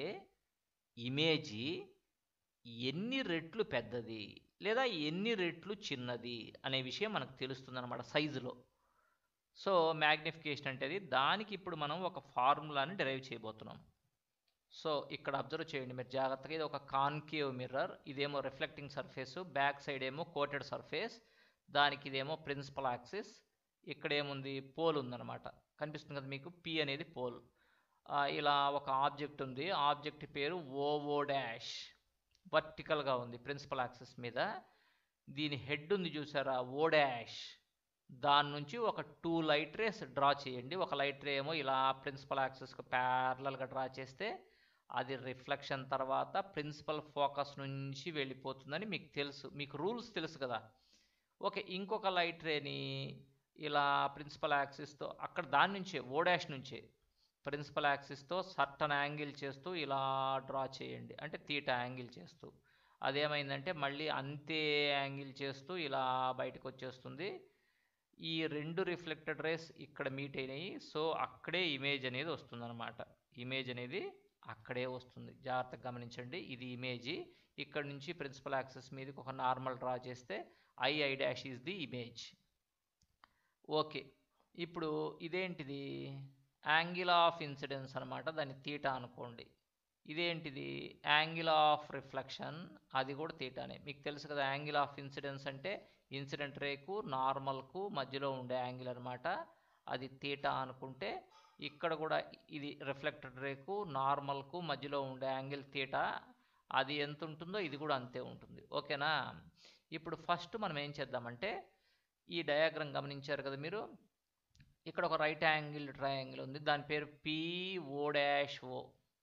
ఇమేజీ ఎన్ని రెట్లు పెద్దది లేదా ఎన్ని రెట్లు చిన్నది అనే విషయం మనకు తెలుస్తుంది అనమాట సైజులో సో మ్యాగ్నిఫికేషన్ అంటే అది దానికి ఇప్పుడు మనం ఒక ఫార్ములాని డెరైవ్ చేయబోతున్నాం సో ఇక్కడ అబ్జర్వ్ చేయండి మీరు జాగ్రత్తగా ఇది ఒక కాన్కేవ్ మిర్రర్ ఇదేమో రిఫ్లెక్టింగ్ సర్ఫేస్ బ్యాక్ సైడ్ ఏమో కోటెడ్ సర్ఫేస్ దానికి ఇదేమో ప్రిన్సిపల్ యాక్సిస్ ఇక్కడ ఏముంది పోల్ ఉందన్నమాట కనిపిస్తుంది కదా మీకు పి అనేది పోల్ ఇలా ఒక ఆబ్జెక్ట్ ఉంది ఆబ్జెక్ట్ పేరు ఓఓ డాష్ వర్టికల్గా ఉంది ప్రిన్సిపల్ యాక్సిస్ మీద దీని హెడ్ ఉంది చూసారా ఓ డాష్ దాని నుంచి ఒక టూ లైట్ రేస్ డ్రా చేయండి ఒక లైట్ రే ఏమో ఇలా ప్రిన్సిపల్ యాక్సిస్కి ప్యారలల్గా డ్రా చేస్తే అది రిఫ్లెక్షన్ తర్వాత ప్రిన్సిపల్ ఫోకస్ నుంచి వెళ్ళిపోతుందని మీకు తెలుసు మీకు రూల్స్ తెలుసు కదా ఓకే ఇంకొక లైట్ రేని ఇలా ప్రిన్సిపల్ యాక్సిస్తో అక్కడ దాని నుంచే ఓ డాష్ నుంచే ప్రిన్సిపల్ యాక్సిస్తో సర్టన్ యాంగిల్ చేస్తూ ఇలా డ్రా చేయండి అంటే తీటా యాంగిల్ చేస్తూ అదేమైందంటే మళ్ళీ అంతే యాంగిల్ చేస్తూ ఇలా బయటకు వచ్చేస్తుంది ఈ రెండు రిఫ్లెక్టెడ్ రేస్ ఇక్కడ మీట్ అయినాయి సో అక్కడే ఇమేజ్ అనేది వస్తుందన్నమాట ఇమేజ్ అనేది అక్కడే వస్తుంది జాగ్రత్తగా గమనించండి ఇది ఇమేజ్ ఇక్కడ నుంచి ప్రిన్సిపల్ యాక్సెస్ మీదకి ఒక నార్మల్ డ్రా చేస్తే I I dash is the image okay ఇప్పుడు ఇదేంటిది యాంగిల్ ఆఫ్ ఇన్సిడెన్స్ అనమాట దాన్ని తీటా అనుకోండి ఇదేంటిది యాంగిల్ ఆఫ్ రిఫ్లెక్షన్ అది కూడా తీటానే మీకు తెలుసు కదా యాంగిల్ ఆఫ్ ఇన్సిడెన్స్ అంటే ఇన్సిడెంట్ రేకు నార్మల్కు మధ్యలో ఉండే యాంగిల్ అనమాట అది తీటా అనుకుంటే ఇక్కడ కూడా ఇది రిఫ్లెక్టెడ్ రేకు నార్మల్కు మధ్యలో ఉండే యాంగిల్ తీటా అది ఎంత ఉంటుందో ఇది కూడా అంతే ఉంటుంది ఓకేనా ఇప్పుడు ఫస్ట్ మనం ఏం చేద్దామంటే ఈ డయాగ్రామ్ గమనించారు కదా మీరు ఇక్కడ ఒక రైట్ యాంగిల్ ట్రయాంగిల్ ఉంది దాని పేరు PO dash O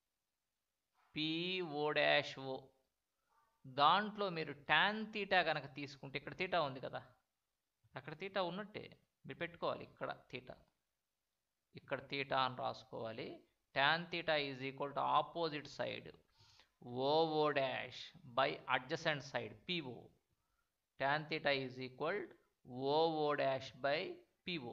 PO dash O దాంట్లో మీరు ట్యాన్ తీటా కనుక తీసుకుంటే ఇక్కడ తీటా ఉంది కదా అక్కడ తీటా ఉన్నట్టే మీరు పెట్టుకోవాలి ఇక్కడ తీటా ఇక్కడ తీటా అని రాసుకోవాలి tan theta is equal to opposite side OO dash by adjacent side PO tan theta is equal OO dash by PO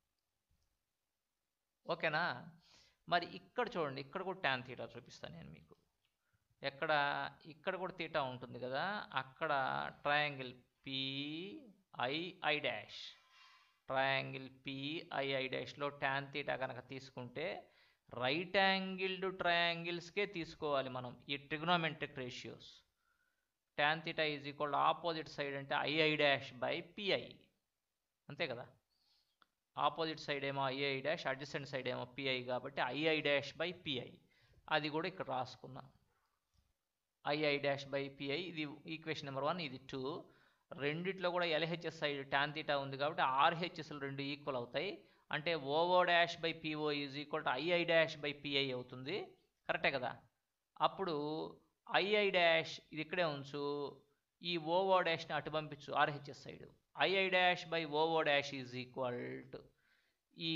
ఓకేనా మరి ఇక్కడ చూడండి ఇక్కడ కూడా ట్యాన్ తీటా చూపిస్తాను నేను మీకు ఎక్కడ ఇక్కడ కూడా తీటా ఉంటుంది కదా అక్కడ triangle PII dash triangle PII డాష్లో ట్యాన్ తీటా కనుక తీసుకుంటే రైట్ యాంగిల్డ్ ట్రయాంగిల్స్కే తీసుకోవాలి మనం ఈ trigonometric ratios tan theta is equal opposite side అంటే ఐఐ డాష్ బై పిఐ అంతే కదా ఆపోజిట్ సైడ్ ఏమో ఐఐ డాష్ అడ్జసెంట్ సైడ్ ఏమో పిఐ కాబట్టి ఐఐ డాష్ బై పిఐ అది కూడా ఇక్కడ రాసుకున్నా ఐఐ డాష్ బై పిఐ ఇది ఈక్వేషన్ నెంబర్ వన్ ఇది టూ రెండిట్లో కూడా ఎల్హెచ్ఎస్ సైడ్ ట్యాన్ తీటా ఉంది కాబట్టి ఆర్హెచ్ఎస్లు రెండు ఈక్వల్ అవుతాయి అంటే OO dash by PO is equal to II dash by PI అవుతుంది కరెక్టే కదా అప్పుడు ఐఐ డాష్ ఇది ఇక్కడే ఉంచు ఈ ఓఓ డాష్ని అటు పంపించు RHS side II dash by oh dash is equal to ఈ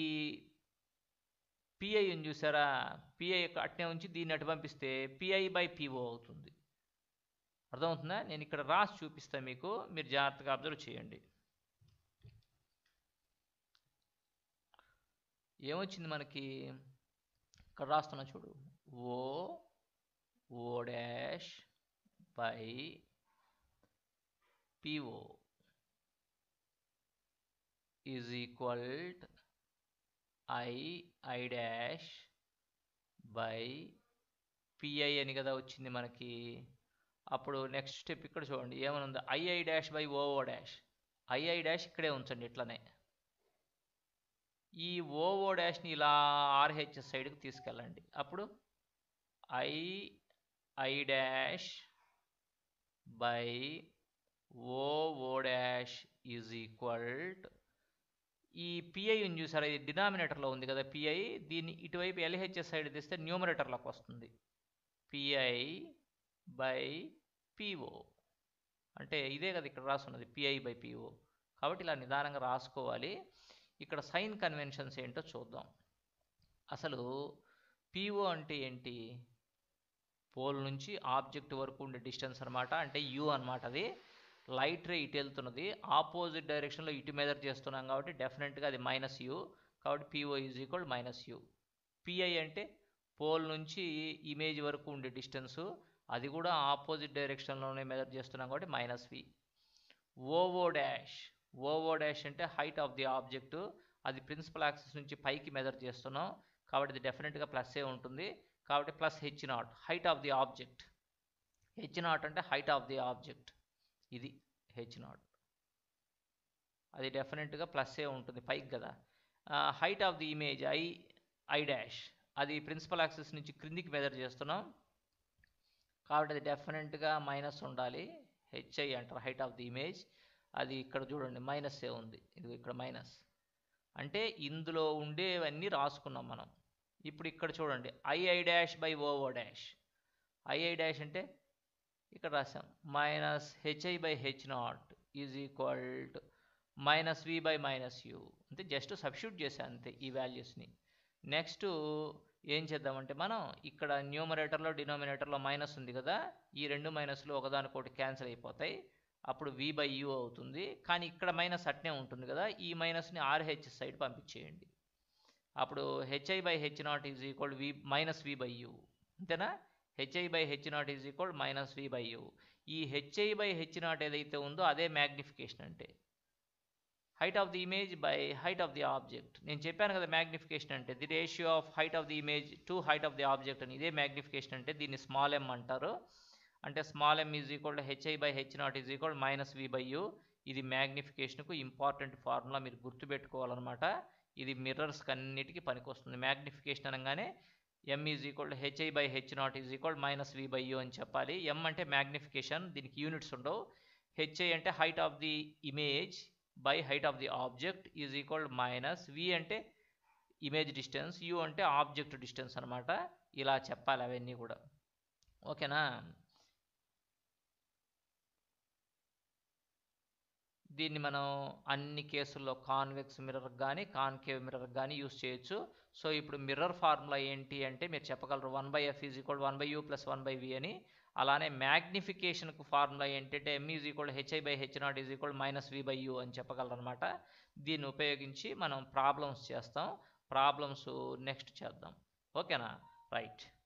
పిఐ ఉంది చూసారా పిఐ అట్నే ఉంచి దీన్ని అటు పంపిస్తే పిఐ బై పిఓ అవుతుంది అర్థమవుతుందా నేను ఇక్కడ రాసి చూపిస్తాను మీకు మీరు జాగ్రత్తగా అబ్జర్వ్ చేయండి ఏమొచ్చింది మనకి ఇక్కడ రాస్తున్నా చూడు O O dash by PO is equal I I dash by PI అని కదా వచ్చింది మనకి అప్పుడు నెక్స్ట్ స్టెప్ ఇక్కడ చూడండి ఏమని ఉంది I I dash by oh dash I I dash ఇక్కడే ఉంచండి ఇట్లనే ఈ ఓఓ డాష్ని ఇలా ఆర్హెచ్ఎస్ సైడ్కి తీసుకెళ్ళండి అప్పుడు I I dash by oh dash is equal ఈ పిఐ ఉంది చూసారా ఇది డినామినేటర్లో ఉంది కదా పిఐ దీన్ని ఇటువైపు ఎల్హెచ్ఎస్ సైడ్ తీస్తే న్యూమరేటర్లోకి వస్తుంది పిఐ బై పిఓ అంటే ఇదే కదా ఇక్కడ రాసున్నది పిఐ బై పిఓ కాబట్టి ఇలా నిదానంగా రాసుకోవాలి ఇక్కడ సైన్ కన్వెన్షన్స్ ఏంటో చూద్దాం అసలు పిఓ అంటే ఏంటి పోల్ నుంచి ఆబ్జెక్ట్ వరకు ఉండే డిస్టెన్స్ అనమాట అంటే యూ అనమాట అది లైట్ రే ఇటు వెళ్తున్నది ఆపోజిట్ డైరెక్షన్లో ఇటు మెజర్ చేస్తున్నాం కాబట్టి డెఫినెట్గా అది మైనస్ యూ కాబట్టి PO is equal minus you pi అంటే పోల్ నుంచి ఇమేజ్ వరకు ఉండే డిస్టెన్సు అది కూడా ఆపోజిట్ డైరెక్షన్లోనే మెజర్ చేస్తున్నాం కాబట్టి minus v O O dash O O dash అంటే హైట్ ఆఫ్ ది ఆబ్జెక్ట్ అది ప్రిన్సిపల్ యాక్సిస్ నుంచి పైకి మెజర్ చేస్తున్నాం కాబట్టి ఇది డెఫినెట్గా ప్లస్ ఏ ఉంటుంది కాబట్టి plus H not height of the object H not అంటే హైట్ ఆఫ్ ది ఆబ్జెక్ట్ ఇది హెచ్ నాట్ అది డెఫినెట్గా ప్లస్ ఏ ఉంటుంది పైకి కదా height of the image I I I డాష్ అది ప్రిన్సిపల్ యాక్సిస్ నుంచి క్రిందికి మెజర్ చేస్తున్నాం కాబట్టి అది డెఫినెట్గా మైనస్ ఉండాలి హెచ్ఐ అంటారు హైట్ ఆఫ్ ది ఇమేజ్ అది ఇక్కడ చూడండి మైనస్ ఏ ఉంది ఇది ఇక్కడ మైనస్ అంటే ఇందులో ఉండేవన్నీ రాసుకున్నాం మనం ఇప్పుడు ఇక్కడ చూడండి I I dash by oh dash I I dash అంటే ఇక్కడ రాసాం minus H I by H not is equal to minus v by minus u అంటే జస్ట్ సబ్స్టిట్యూట్ చేశాను అంతే ఈ వాల్యూస్ని నెక్స్ట్ ఏం చేద్దామంటే మనం ఇక్కడ న్యూమరేటర్లో డినోమినేటర్లో మైనస్ ఉంది కదా ఈ రెండు మైనస్లు ఒకదానికొకటి క్యాన్సిల్ అయిపోతాయి అప్పుడు వి బై యూ అవుతుంది కానీ ఇక్కడ మైనస్ అట్నే ఉంటుంది కదా ఈ మైనస్ని ఆర్హెచ్ సైడ్ పంపించేయండి అప్పుడు H I by H not is equal v minus v by u అంతేనా H I by H not is equal minus v by u ఈ హెచ్ఐ బై హెచ్ నాట్ ఏదైతే ఉందో అదే మ్యాగ్నిఫికేషన్ అంటే height of the image by height of the object నేను చెప్పాను కదా మ్యాగ్నిఫికేషన్ అంటే the ratio of height of the image to height of the object అని ఇదే మ్యాగ్నిఫికేషన్ అంటే దీన్ని స్మాల్ ఎం అంటారు అంటే small M is equal to H I by H not is equal minus v by u ఇది మ్యాగ్నిఫికేషన్కు ఇంపార్టెంట్ ఫార్ములా మీరు గుర్తుపెట్టుకోవాలన్నమాట ఇది మిర్రర్స్కి అన్నిటికీ పనికొస్తుంది మ్యాగ్నిఫికేషన్ అనగానే M is equal to H I by H not is equal minus v by u అని చెప్పాలి ఎం అంటే మ్యాగ్నిఫికేషన్ దీనికి యూనిట్స్ ఉండవు హెచ్ఐ అంటే height of the image by height of the object is equal minus v అంటే ఇమేజ్ డిస్టెన్స్ యూ అంటే ఆబ్జెక్ట్ డిస్టెన్స్ అనమాట ఇలా చెప్పాలి అవన్నీ కూడా ఓకేనా దీన్ని మనం అన్ని కేసుల్లో కాన్వెక్స్ మిర్రర్ కానీ కాన్కేవ్ మిర్రర్ కానీ యూస్ చేయొచ్చు సో ఇప్పుడు మిర్రర్ ఫార్ములా ఏంటి అంటే మీరు చెప్పగలరు one by F is equal one by you plus one by వి అని అలానే మ్యాగ్నిఫికేషన్కు ఫార్ములా ఏంటంటే M is equal H I by H not is equal minus v by u అని చెప్పగలరు అనమాట దీన్ని ఉపయోగించి మనం ప్రాబ్లమ్స్ చేస్తాం ప్రాబ్లమ్స్ నెక్స్ట్ చేద్దాం ఓకేనా రైట్